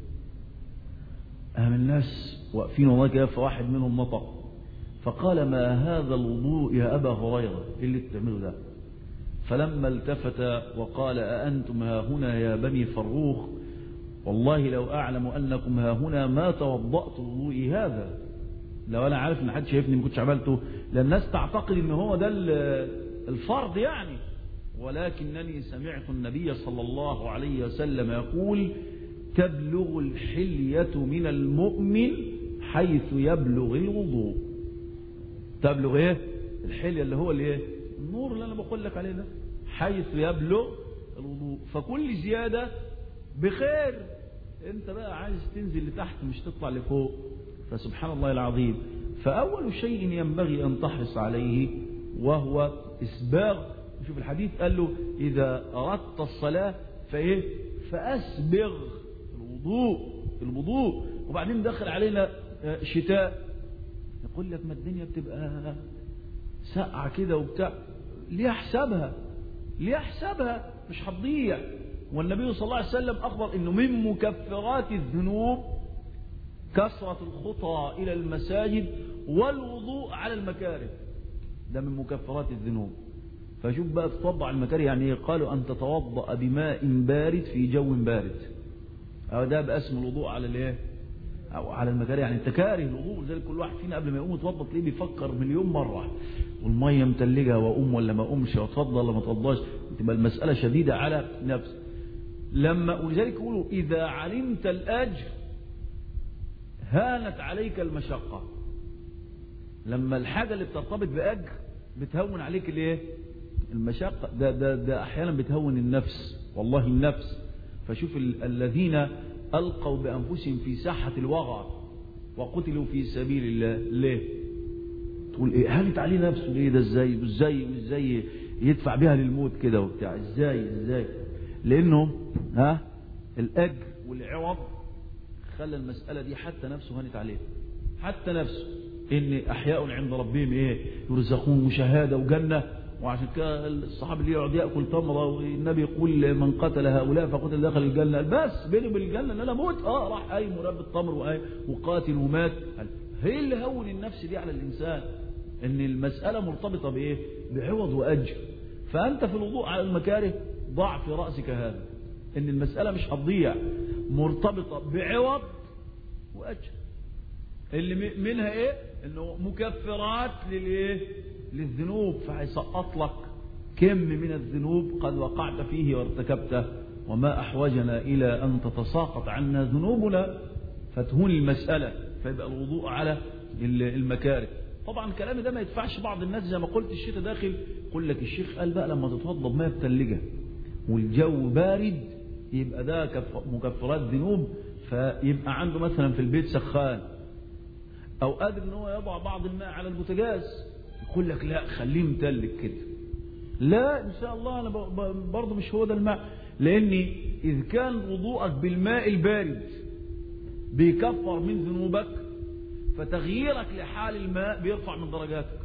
أهم الناس واقفين والله كده فواحد منهم نطق فقال ما هذا الوضوء يا أبا هريرة إيه اللي بتعمله ده فلما التفت وقال أأنتم ها هنا يا بني فروخ والله لو أعلم أنكم ها هنا ما توضأت وضوئي هذا لو أنا عارف أن حد شايفني ما كنتش عملته لأن الناس تعتقد أن هو ده الفرض يعني ولكنني سمعت النبي صلى الله عليه وسلم يقول تبلغ الحلية من المؤمن حيث يبلغ الوضوء تبلغ ايه الحلية اللي هو الايه النور اللي انا بقول لك عليه ده حيث يبلغ الوضوء فكل زيادة بخير انت بقى عايز تنزل لتحت مش تطلع لفوق فسبحان الله العظيم فأول شيء ينبغي أن تحرص عليه وهو إسباغ شوف الحديث قال له إذا أردت الصلاة فإيه فأسبغ الوضوء الوضوء وبعدين دخل علينا شتاء يقول لك ما الدنيا بتبقى ساقعة كده وبتاع ليه احسبها ليه احسبها مش هتضيع والنبي صلى الله عليه وسلم أخبر أنه من مكفرات الذنوب كثرة الخطى إلى المساجد والوضوء على المكاره ده من مكفرات الذنوب فشوف بقى تطبع المكاره يعني قالوا أن تتوضأ بماء بارد في جو بارد أو ده باسم الوضوء على الايه أو على المكاره يعني انت كاره الوضوء زي كل واحد فينا قبل ما يقوم يتوضا تلاقيه بيفكر مليون مرة والمية متلجة وأقوم ولا ما أقومش وأتفضل ولا ما أتفضلش تبقى المسألة شديدة على نفس لما ولذلك يقولوا إذا علمت الأجر هانت عليك المشقة لما الحاجة اللي بترتبط بأجر بتهون عليك الايه المشقة ده, ده, ده أحيانا بتهون النفس والله النفس فشوف ال الذين ألقوا بأنفسهم في ساحة الوغى وقتلوا في سبيل الله ليه تقول ايه هانت عليه نفسه ليه ده ازاي ازاي ازاي يدفع بها للموت كده وبتاع ازاي ازاي لانه ها الاجر والعوض خلى المسألة دي حتى نفسه هانت عليه حتى نفسه ان احياء عند ربهم ايه يرزقون مشاهدة وجنة وعشان كده الصحابي اللي يقعد ياكل تمره والنبي يقول من قتل هؤلاء فقتل دخل الجنه بس بيني وبين الجنه ان انا اموت اه راح قايم ورب التمر وقاتل ومات هي اللي هون النفس دي على الانسان ان المساله مرتبطه بايه بعوض واجر فانت في الوضوء على المكاره ضع في راسك هذا ان المساله مش هتضيع مرتبطه بعوض واجر اللي منها ايه انه مكفرات للايه للذنوب فهيسقط لك كم من الذنوب قد وقعت فيه وارتكبته وما أحوجنا إلى أن تتساقط عنا ذنوبنا فتهون المسألة فيبقى الوضوء على المكاره طبعا كلامي ده ما يدفعش بعض الناس زي ما قلت الشتاء داخل يقول لك الشيخ قال بقى لما تتوضا بميه متلجه والجو بارد يبقى ده مكفرات ذنوب فيبقى عنده مثلا في البيت سخان او قادر ان هو يضع بعض الماء على البوتاجاز يقول لك لا خليه متلج كده لا ان شاء الله انا برضه مش هو ده الماء لاني اذ كان وضوءك بالماء البارد بيكفر من ذنوبك فتغييرك لحال الماء بيرفع من درجاتك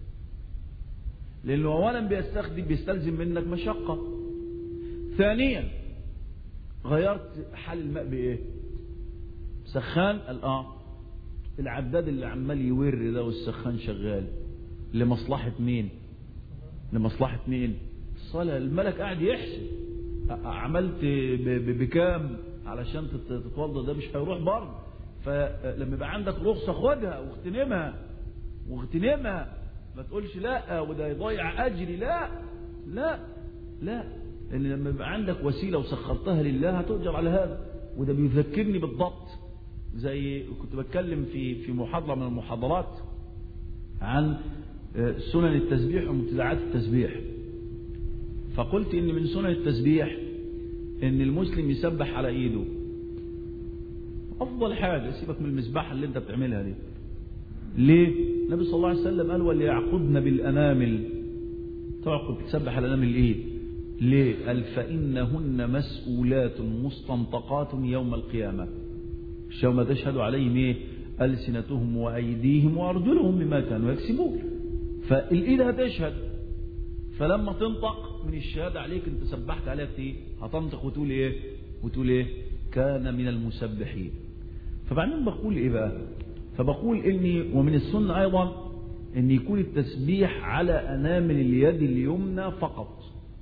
لانه اولا بيستخدم بيستلزم منك مشقة ثانيا غيرت حال الماء بايه سخان الان العداد اللي عمال يور ده والسخان شغال لمصلحة مين لمصلحة مين الصلاة الملك قاعد يحسب عملت بكام علشان تتوضى ده مش هيروح برضه فلما يبقى عندك رخصة خدها واغتنمها واغتنمها ما تقولش لا وده يضيع أجري لا لا لا لأن لما يبقى عندك وسيلة وسخرتها لله هتؤجر على هذا وده بيذكرني بالضبط زي كنت بتكلم في في محاضرة من المحاضرات عن سنن التسبيح ومبتدعات التسبيح فقلت ان من سنن التسبيح ان المسلم يسبح على ايده افضل حاجة سيبك من المسبحة اللي انت بتعملها دي ليه النبي صلى الله عليه وسلم قال وليعقدن بالأنامل تعقد تسبح على أنامل الإيد ليه قال فإنهن مسؤولات مستنطقات يوم القيامة مش يوم تشهد عليهم إيه ألسنتهم وأيديهم وأرجلهم بما كانوا يكسبون فالإيد هتشهد فلما تنطق من الشهادة عليك انت سبحت عليها ايه هتنطق وتقول ايه وتقول ايه كان من المسبحين فبعدين بقول ايه بقى فبقول اني ومن السنة ايضا ان يكون التسبيح على انامل اليد اليمنى فقط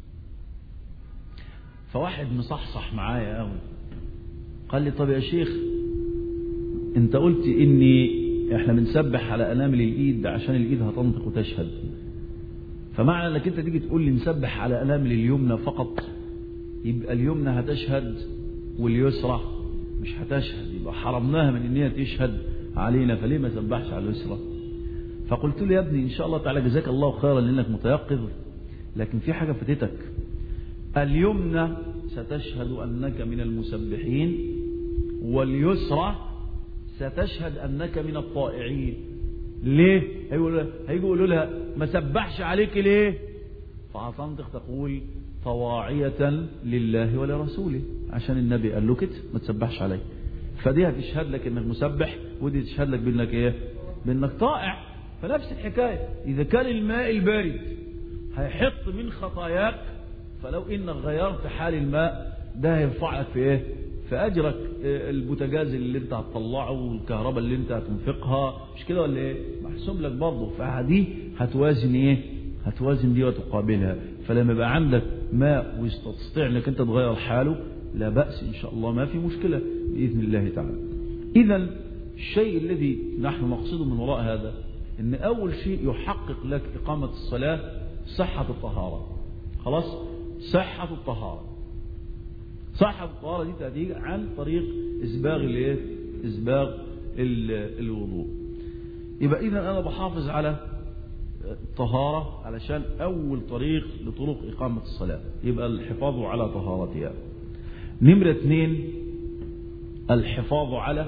فواحد مصحصح معايا قوي قال لي طب يا شيخ انت قلت اني احنا بنسبح على انامل الايد عشان الايد هتنطق وتشهد فمعنى انك انت تيجي تقول لي نسبح على انامل اليمنى فقط يبقى اليمنى هتشهد واليسرى مش هتشهد يبقى حرمناها من ان هي تشهد علينا فليه ما سبحش على اليسرى فقلت له يا ابني ان شاء الله تعالى جزاك الله خيرا لانك متيقظ لكن في حاجه فاتتك اليمنى ستشهد انك من المسبحين واليسرى ستشهد انك من الطائعين ليه هيقولوا هيقولوا لها ما سبحش عليك ليه فهتنطق تقول طواعية لله ولرسوله عشان النبي قال له كده ما تسبحش عليه فدي هتشهد لك انك مسبح ودي تشهد لك بانك ايه بانك طائع فنفس الحكاية اذا كان الماء البارد هيحط من خطاياك فلو انك غيرت حال الماء ده هيرفع لك في ايه في اجرك البوتاجاز اللي انت هتطلعه والكهرباء اللي انت هتنفقها مش كده ولا ايه محسوب لك برضه فدي هتوازن ايه هتوازن دي وتقابلها فلما يبقى عندك ماء وتستطيع انك انت تغير حاله لا بأس ان شاء الله ما في مشكلة بإذن الله تعالى اذا الشيء الذي نحن نقصده من وراء هذا ان اول شيء يحقق لك اقامة الصلاة صحة الطهارة خلاص صحة الطهارة صحة الطهارة دي تأتي عن طريق إسباغ الايه؟ إسباغ الوضوء يبقى إذا أنا بحافظ على الطهارة علشان أول طريق لطرق إقامة الصلاة يبقى الحفاظ على طهارتها نمرة اثنين الحفاظ على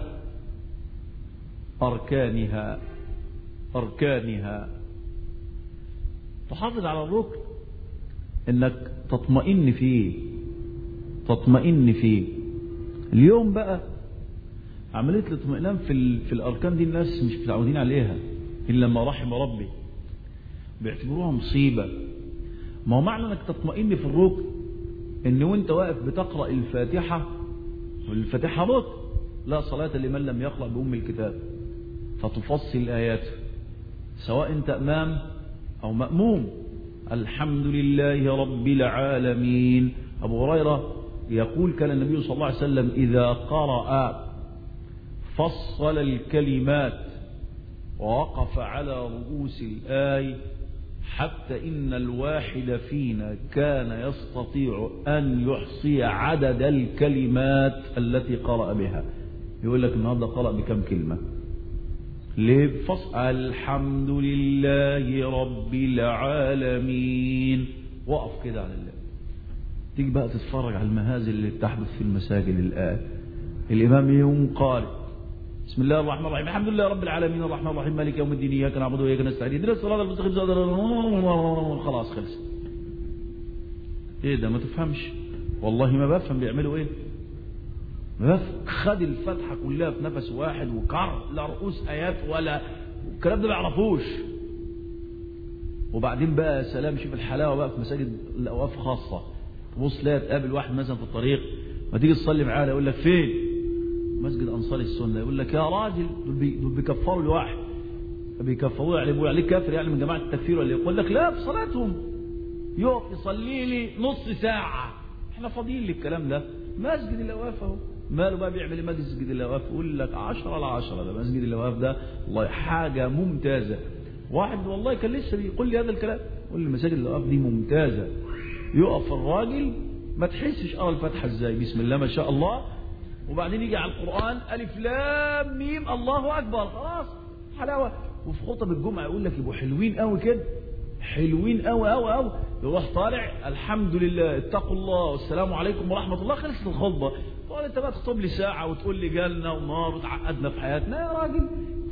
أركانها أركانها تحافظ على الركن انك تطمئن فيه تطمئن فيه اليوم بقى عملية الاطمئنان في, ال... في الأركان دي الناس مش متعودين عليها إلا لما رحم ربي بيعتبروها مصيبة ما هو معنى انك تطمئن في الركن ان وانت واقف بتقرأ الفاتحة والفاتحة ركن لا صلاة لمن لم يقرأ بأم الكتاب فتفصل آياته سواء انت أمام أو مأموم الحمد لله رب العالمين أبو هريرة يقول كان النبي صلى الله عليه وسلم إذا قرأ فصل الكلمات ووقف على رؤوس الآي حتى إن الواحد فينا كان يستطيع أن يحصي عدد الكلمات التي قرأ بها يقول لك النهارده قرأ بكم كلمة ليه بفصل الحمد لله رب العالمين وقف كده على الله تيجي بقى تتفرج على المهازل اللي بتحدث في المساجد الآن الإمام يوم قارئ بسم الله الرحمن الرحيم الحمد لله رب العالمين الرحمن الرحيم مالك يوم الدين إياك نعبد وإياك نستعين اهدنا الصراط المستقيم خلاص خلص ايه ده ما تفهمش والله ما بفهم بيعملوا ايه ما بفهم خد الفتحة كلها في نفس واحد وكر لا رؤوس آيات ولا الكلام ده ما يعرفوش وبعدين بقى سلام شوف الحلاوة بقى في مساجد الأوقاف خاصة تبص لا تقابل واحد مثلا في الطريق ما تيجي تصلي معاه يقول لك فين مسجد أنصار السنة يقول لك يا راجل دول بي- دول بيكفروا الواحد بيكفروه يعني بيقول عليه كافر يعني من جماعة التكفير ولا يقول لك لا في صلاتهم يقف يصلي لي نص ساعة احنا فاضيين للكلام ده مسجد الأواف اهو ماله بقى بيعمل ايه مسجد الأواف يقول لك عشرة على عشرة ده مسجد الأواف ده والله حاجة ممتازة واحد والله كان لسه بيقول لي هذا الكلام يقول لي مساجد الأواف دي ممتازة يقف الراجل ما تحسش اه الفاتحة ازاي بسم الله ما شاء الله وبعدين يجي على القرآن ألف لام ميم الله أكبر خلاص حلاوة وفي خطب الجمعة يقول لك يبقوا حلوين قوي كده حلوين قوي قوي قوي يروح طالع الحمد لله اتقوا الله والسلام عليكم ورحمة الله خلصت الخطبة تقول انت بقى تخطب لي ساعة وتقول لي جنة ونار وتعقدنا في حياتنا يا راجل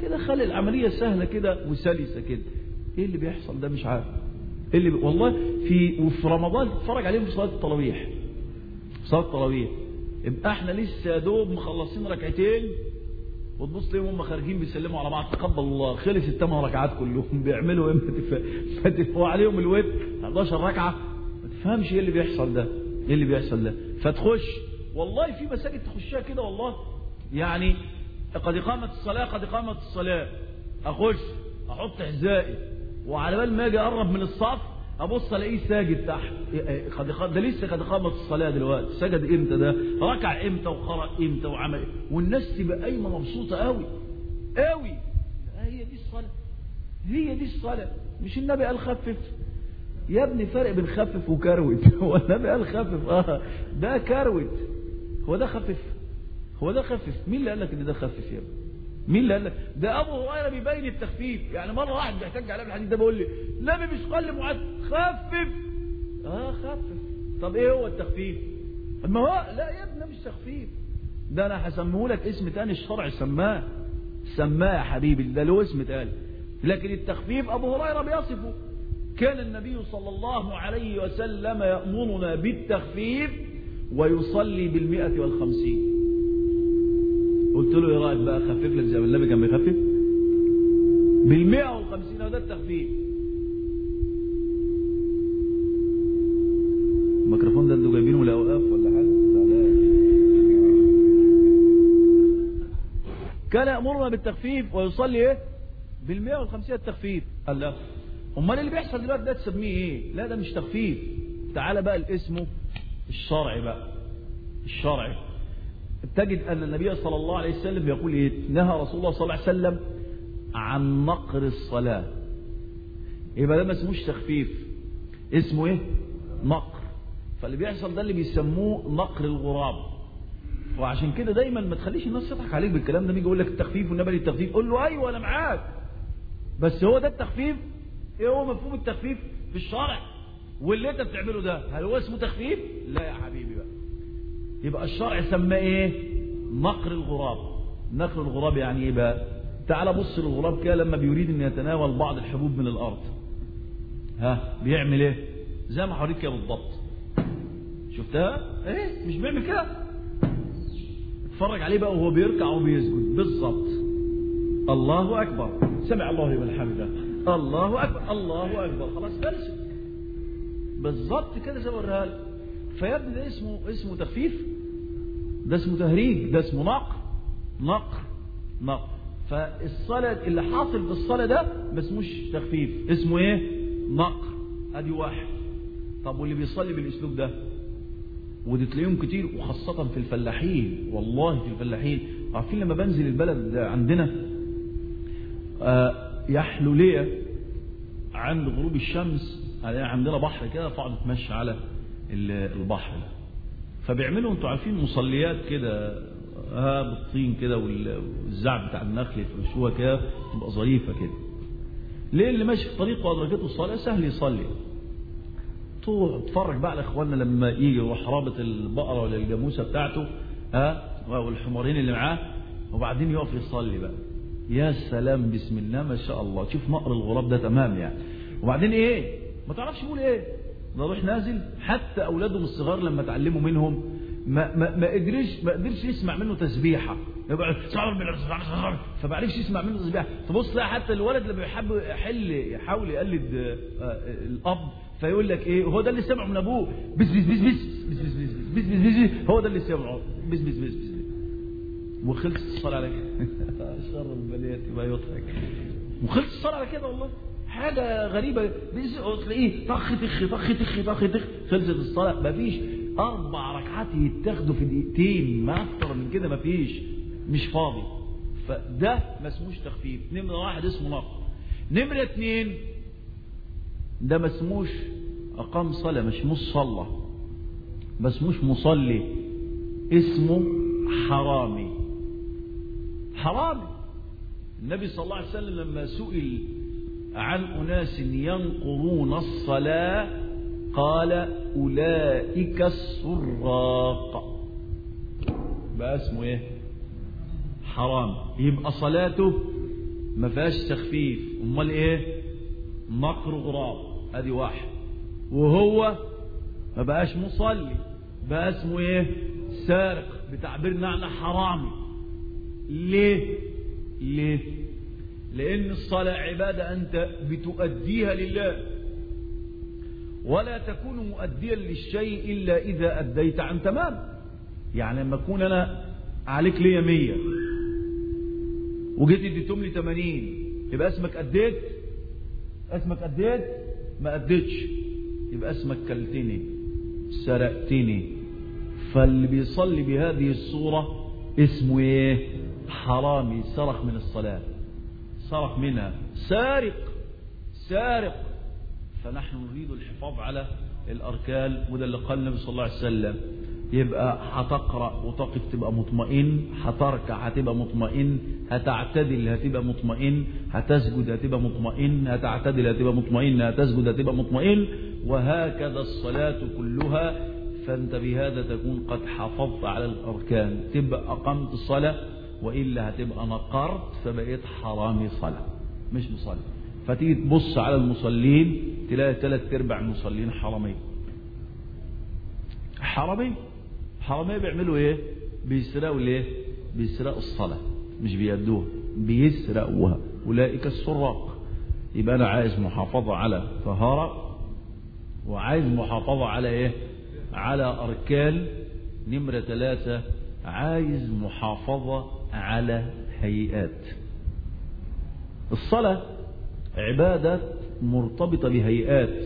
كده خلي العملية سهلة كده وسلسة كده ايه اللي بيحصل ده مش عارف ايه اللي بي... والله في وفي رمضان تتفرج عليهم في صلاة التراويح صلاة التراويح يبقى احنا لسه يا دوب مخلصين ركعتين وتبص ليهم هم خارجين بيسلموا على بعض تقبل الله خلص الثمان ركعات كلهم بيعملوا ايه ما تفهموا عليهم الوتر 11 ركعه ما تفهمش ايه اللي بيحصل ده ايه اللي بيحصل ده فتخش والله في مساجد تخشها كده والله يعني قد إقامة الصلاة قد إقامة الصلاة أخش أحط حذائي وعلى بال ما أجي أقرب من الصف أبص ألاقيه ساجد تحت قد ده لسه قد إقامة الصلاة دلوقتي سجد إمتى ده ركع إمتى وقرأ إمتى وعمل إيه والناس تبقى قايمة مبسوطة قوي قوي هي دي الصلاة هي دي الصلاة مش النبي قال خفف يا ابني فرق بين خفف وكروت هو النبي قال خفف اه ده كروت هو ده خفف هو ده خفف مين اللي قال لك ان ده خفف يا ابني مين اللي قال لك ده ابو هريره بيبين التخفيف يعني مره واحد بيحتاج على الحديث ده بيقول لي النبي مش قال لمعاذ خفف اه خفف طب ايه هو التخفيف ما هو لا يا ابني مش تخفيف ده انا هسميه لك اسم تاني الشرع سماه سماه يا حبيبي ده له اسم تاني لكن التخفيف ابو هريره بيصفه كان النبي صلى الله عليه وسلم يأمرنا بالتخفيف ويصلي بالمئة والخمسين قلت له ايه رايك بقى اخفف لك زي ما النبي كان بيخفف بالمئة والخمسين وده التخفيف الميكروفون ده انتوا جايبينه لاوقاف ولا حاجه زعلان كان يامرنا بالتخفيف ويصلي ايه بالمئة والخمسين التخفيف قال لا امال اللي بيحصل دلوقتي ده تسميه ايه لا ده مش تخفيف تعالى بقى لاسمه الشرعي بقى الشرعي تجد أن النبي صلى الله عليه وسلم يقول إيه؟ نهى رسول الله صلى الله عليه وسلم عن نقر الصلاة يبقى ده ما اسموش تخفيف اسمه ايه نقر فاللي بيحصل ده اللي بيسموه نقر الغراب وعشان كده دايما ما تخليش الناس تضحك عليك بالكلام ده بيجي يقول لك التخفيف والنبي التخفيف قول له ايوه انا معاك بس هو ده التخفيف ايه هو مفهوم التخفيف في الشرع واللي انت بتعمله ده هل هو اسمه تخفيف لا يا حبيبي بقى يبقى الشرع سماه ايه نقر الغراب نقر الغراب يعني ايه بقى تعال بص للغراب كده لما بيريد ان يتناول بعض الحبوب من الارض ها بيعمل ايه زي ما حوريك كده بالضبط شفتها ايه مش بيعمل كده اتفرج عليه بقى وهو بيركع وبيسجد بالظبط الله اكبر سمع الله لمن حمده الله اكبر الله اكبر خلاص خلصت بالظبط كده زي ما وريها لك فيا ابني ده اسمه اسمه تخفيف ده اسمه تهريج ده اسمه نقر نقر نقر فالصلاة اللي حاصل في الصلاة ده ما اسموش تخفيف اسمه ايه نقر ادي واحد طب واللي بيصلي بالاسلوب ده ودي تلاقيهم كتير وخاصة في الفلاحين والله في الفلاحين عارفين لما بنزل البلد عندنا آه يحلو ليا عند غروب الشمس عندنا بحر كده فاقعد اتمشى على البحر ده فبيعملوا انتوا عارفين مصليات كده ها بالطين كده والزعب بتاع النخل يفرشوها كده تبقى ظريفه كده ليه اللي ماشي في طريقه وادركته الصلاه سهل يصلي طول اتفرج بقى على اخواننا لما يجي يروح رابط البقره ولا الجاموسه بتاعته ها والحمارين اللي معاه وبعدين يقف يصلي بقى يا سلام بسم الله ما شاء الله شوف نقر الغراب ده تمام يعني وبعدين ايه ما تعرفش يقول ايه ده روح نازل حتى اولادهم الصغار لما اتعلموا منهم ما ما ما قدرش ما قدرش يسمع منه تسبيحه يقعد فما عرفش يسمع منه تسبيحه تبص تلاقي حتى الولد لما يحب يحل يحاول يقلد الاب فيقول لك ايه هو ده اللي سمعه من ابوه بس بس بس بس بس بس بس بس بس بس هو ده اللي سمعه بس بس بس بس وخلص الصلاه على كده شر البليات ما يضحك وخلص الصلاه على كده والله حاجة غريبة تلاقيه طخ تخ طخ تخ طخ تخ خلصت الصلاة مفيش أربع ركعات يتاخدوا في دقيقتين ما أكتر من كده مفيش مش فاضي فده ما اسموش تخفيف نمرة واحد اسمه نقل نمرة اتنين ده ما اسموش أقام صلاة مش مش صلى ما اسموش مصلي اسمه حرامي حرامي النبي صلى الله عليه وسلم لما سئل عن أناس ينقضون الصلاة قال أولئك السراق بقى اسمه ايه حرام يبقى صلاته ما فيهاش تخفيف امال ايه مقر غراب ادي واحد وهو ما بقاش مصلي بقى اسمه ايه سارق بتعبيرنا احنا حرامي ليه ليه لان الصلاة عبادة انت بتؤديها لله ولا تكون مؤديا للشيء الا اذا اديت عن تمام يعني لما اكون انا عليك ليا مية وجيت اديتهم لي 80 يبقى اسمك اديت اسمك اديت ما اديتش يبقى اسمك كلتني سرقتني فاللي بيصلي بهذه الصورة اسمه ايه حرامي سرق من الصلاة سرق منها سارق سارق فنحن نريد الحفاظ على الأركان وده اللي قال النبي صلى الله عليه وسلم يبقى هتقرأ وتقف تبقى مطمئن هتركع هتبقى مطمئن هتعتدل هتبقى مطمئن هتسجد هتبقى مطمئن هتعتدل هتبقى مطمئن هتسجد هتبقى مطمئن وهكذا الصلاة كلها فأنت بهذا تكون قد حافظت على الأركان تبقى أقمت الصلاة وإلا هتبقى نقرت فبقيت حرامي صلاة مش مصلي فتيجي تبص على المصلين تلاقي ثلاث ارباع المصلين حرامين حرامين حرامية بيعملوا ايه بيسرقوا ليه بيسرقوا الصلاة مش بيدوها بيسرقوها أولئك السراق يبقى أنا عايز محافظة على طهارة وعايز محافظة على ايه على أركان نمرة ثلاثة عايز محافظة على هيئات الصلاة عبادة مرتبطة بهيئات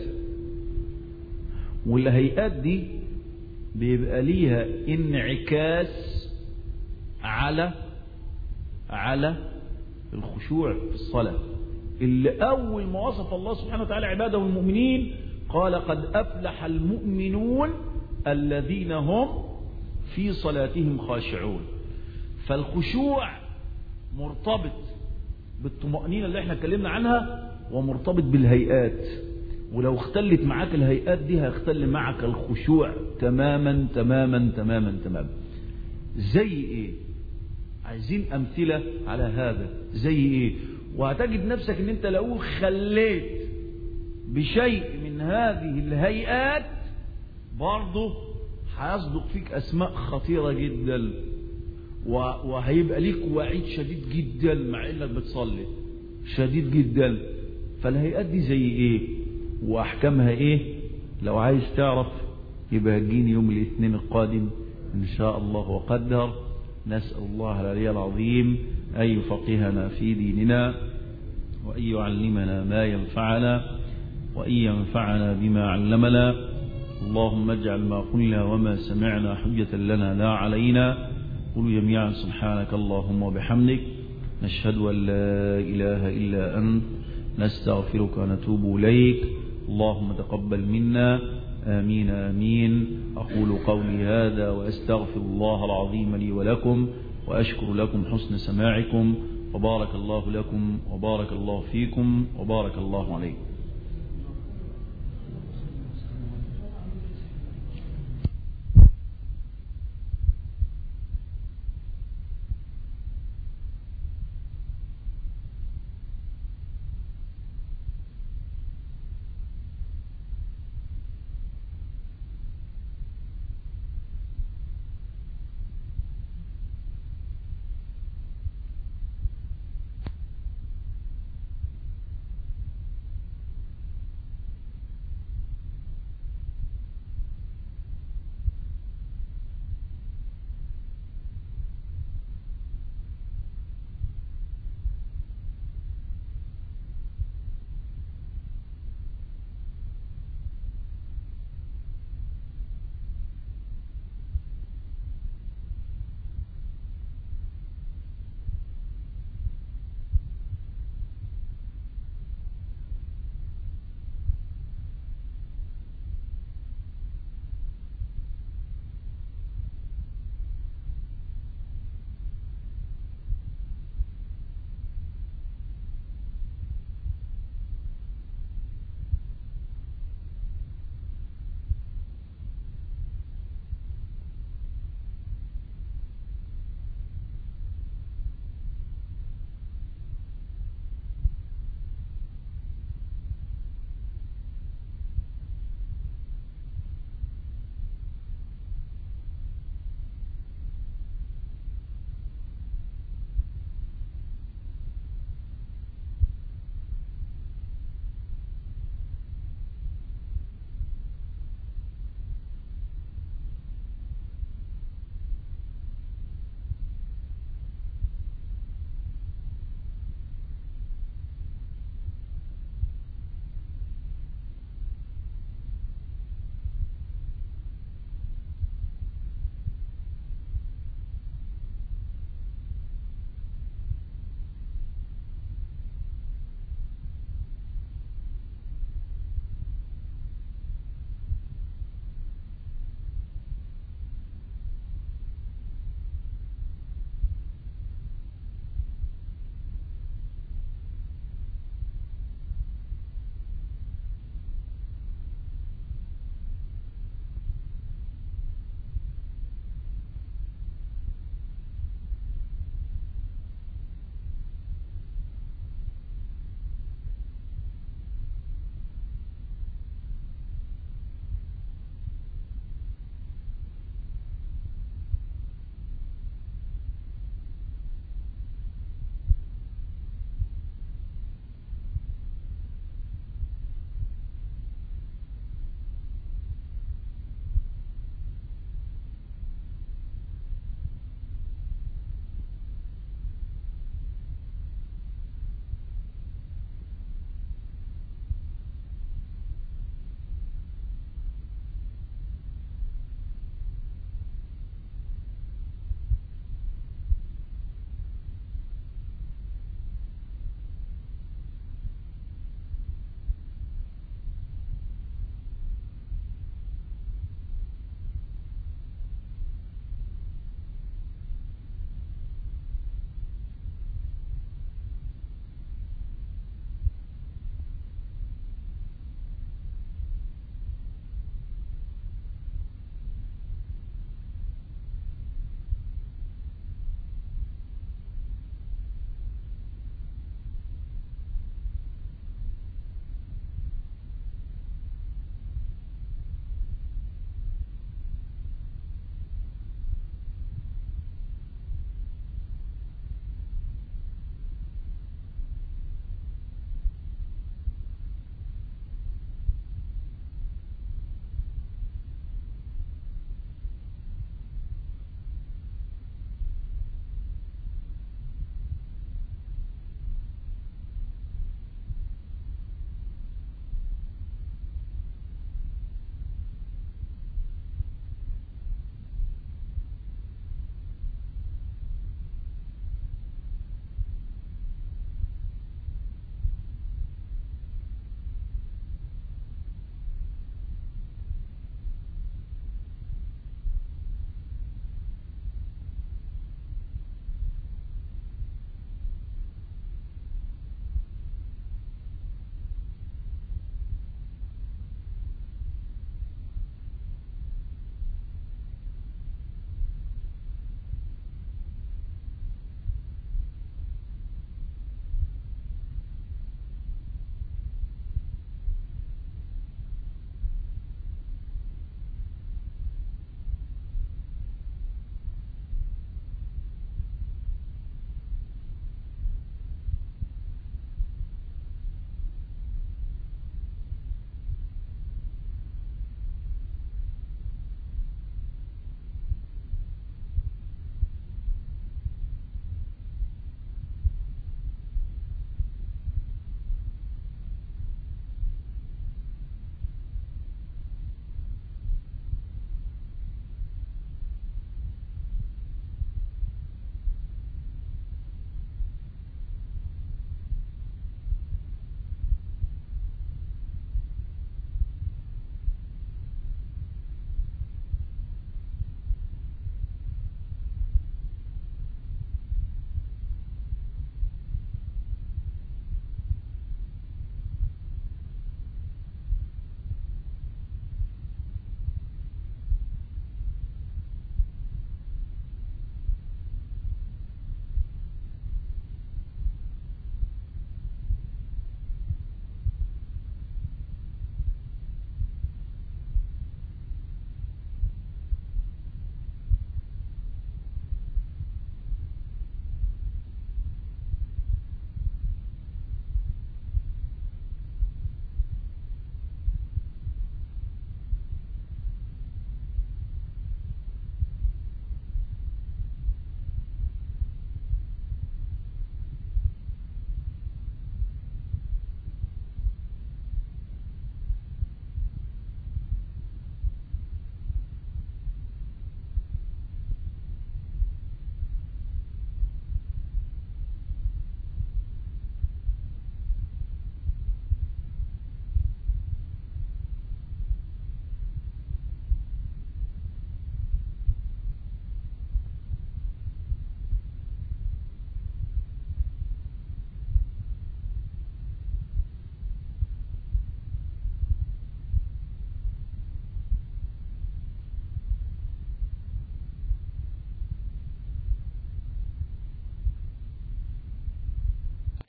والهيئات دي بيبقى ليها انعكاس على على الخشوع في الصلاة اللي أول ما وصف الله سبحانه وتعالى عباده المؤمنين قال قد أفلح المؤمنون الذين هم في صلاتهم خاشعون فالخشوع مرتبط بالطمأنينة اللي احنا اتكلمنا عنها ومرتبط بالهيئات ولو اختلت معاك الهيئات دي هيختل معك الخشوع تماما تماما تماما تماما زي ايه عايزين امثلة على هذا زي ايه وهتجد نفسك ان انت لو خليت بشيء من هذه الهيئات برضه هيصدق فيك اسماء خطيرة جدا وهيبقى ليك وعيد شديد جدا مع انك بتصلي شديد جدا فالهيئات دي زي ايه واحكامها ايه لو عايز تعرف يبقى هتجيني يوم الاثنين القادم ان شاء الله وقدر نسأل الله العلي العظيم أن يفقهنا في ديننا وأن يعلمنا ما ينفعنا وأن ينفعنا بما علمنا اللهم اجعل ما قلنا وما سمعنا حجة لنا لا علينا قولوا جميعا سبحانك اللهم وبحمدك نشهد أن لا إله إلا أنت نستغفرك ونتوب إليك اللهم تقبل منا آمين آمين أقول قولي هذا وأستغفر الله العظيم لي ولكم وأشكر لكم حسن سماعكم وبارك الله لكم وبارك الله فيكم وبارك الله عليكم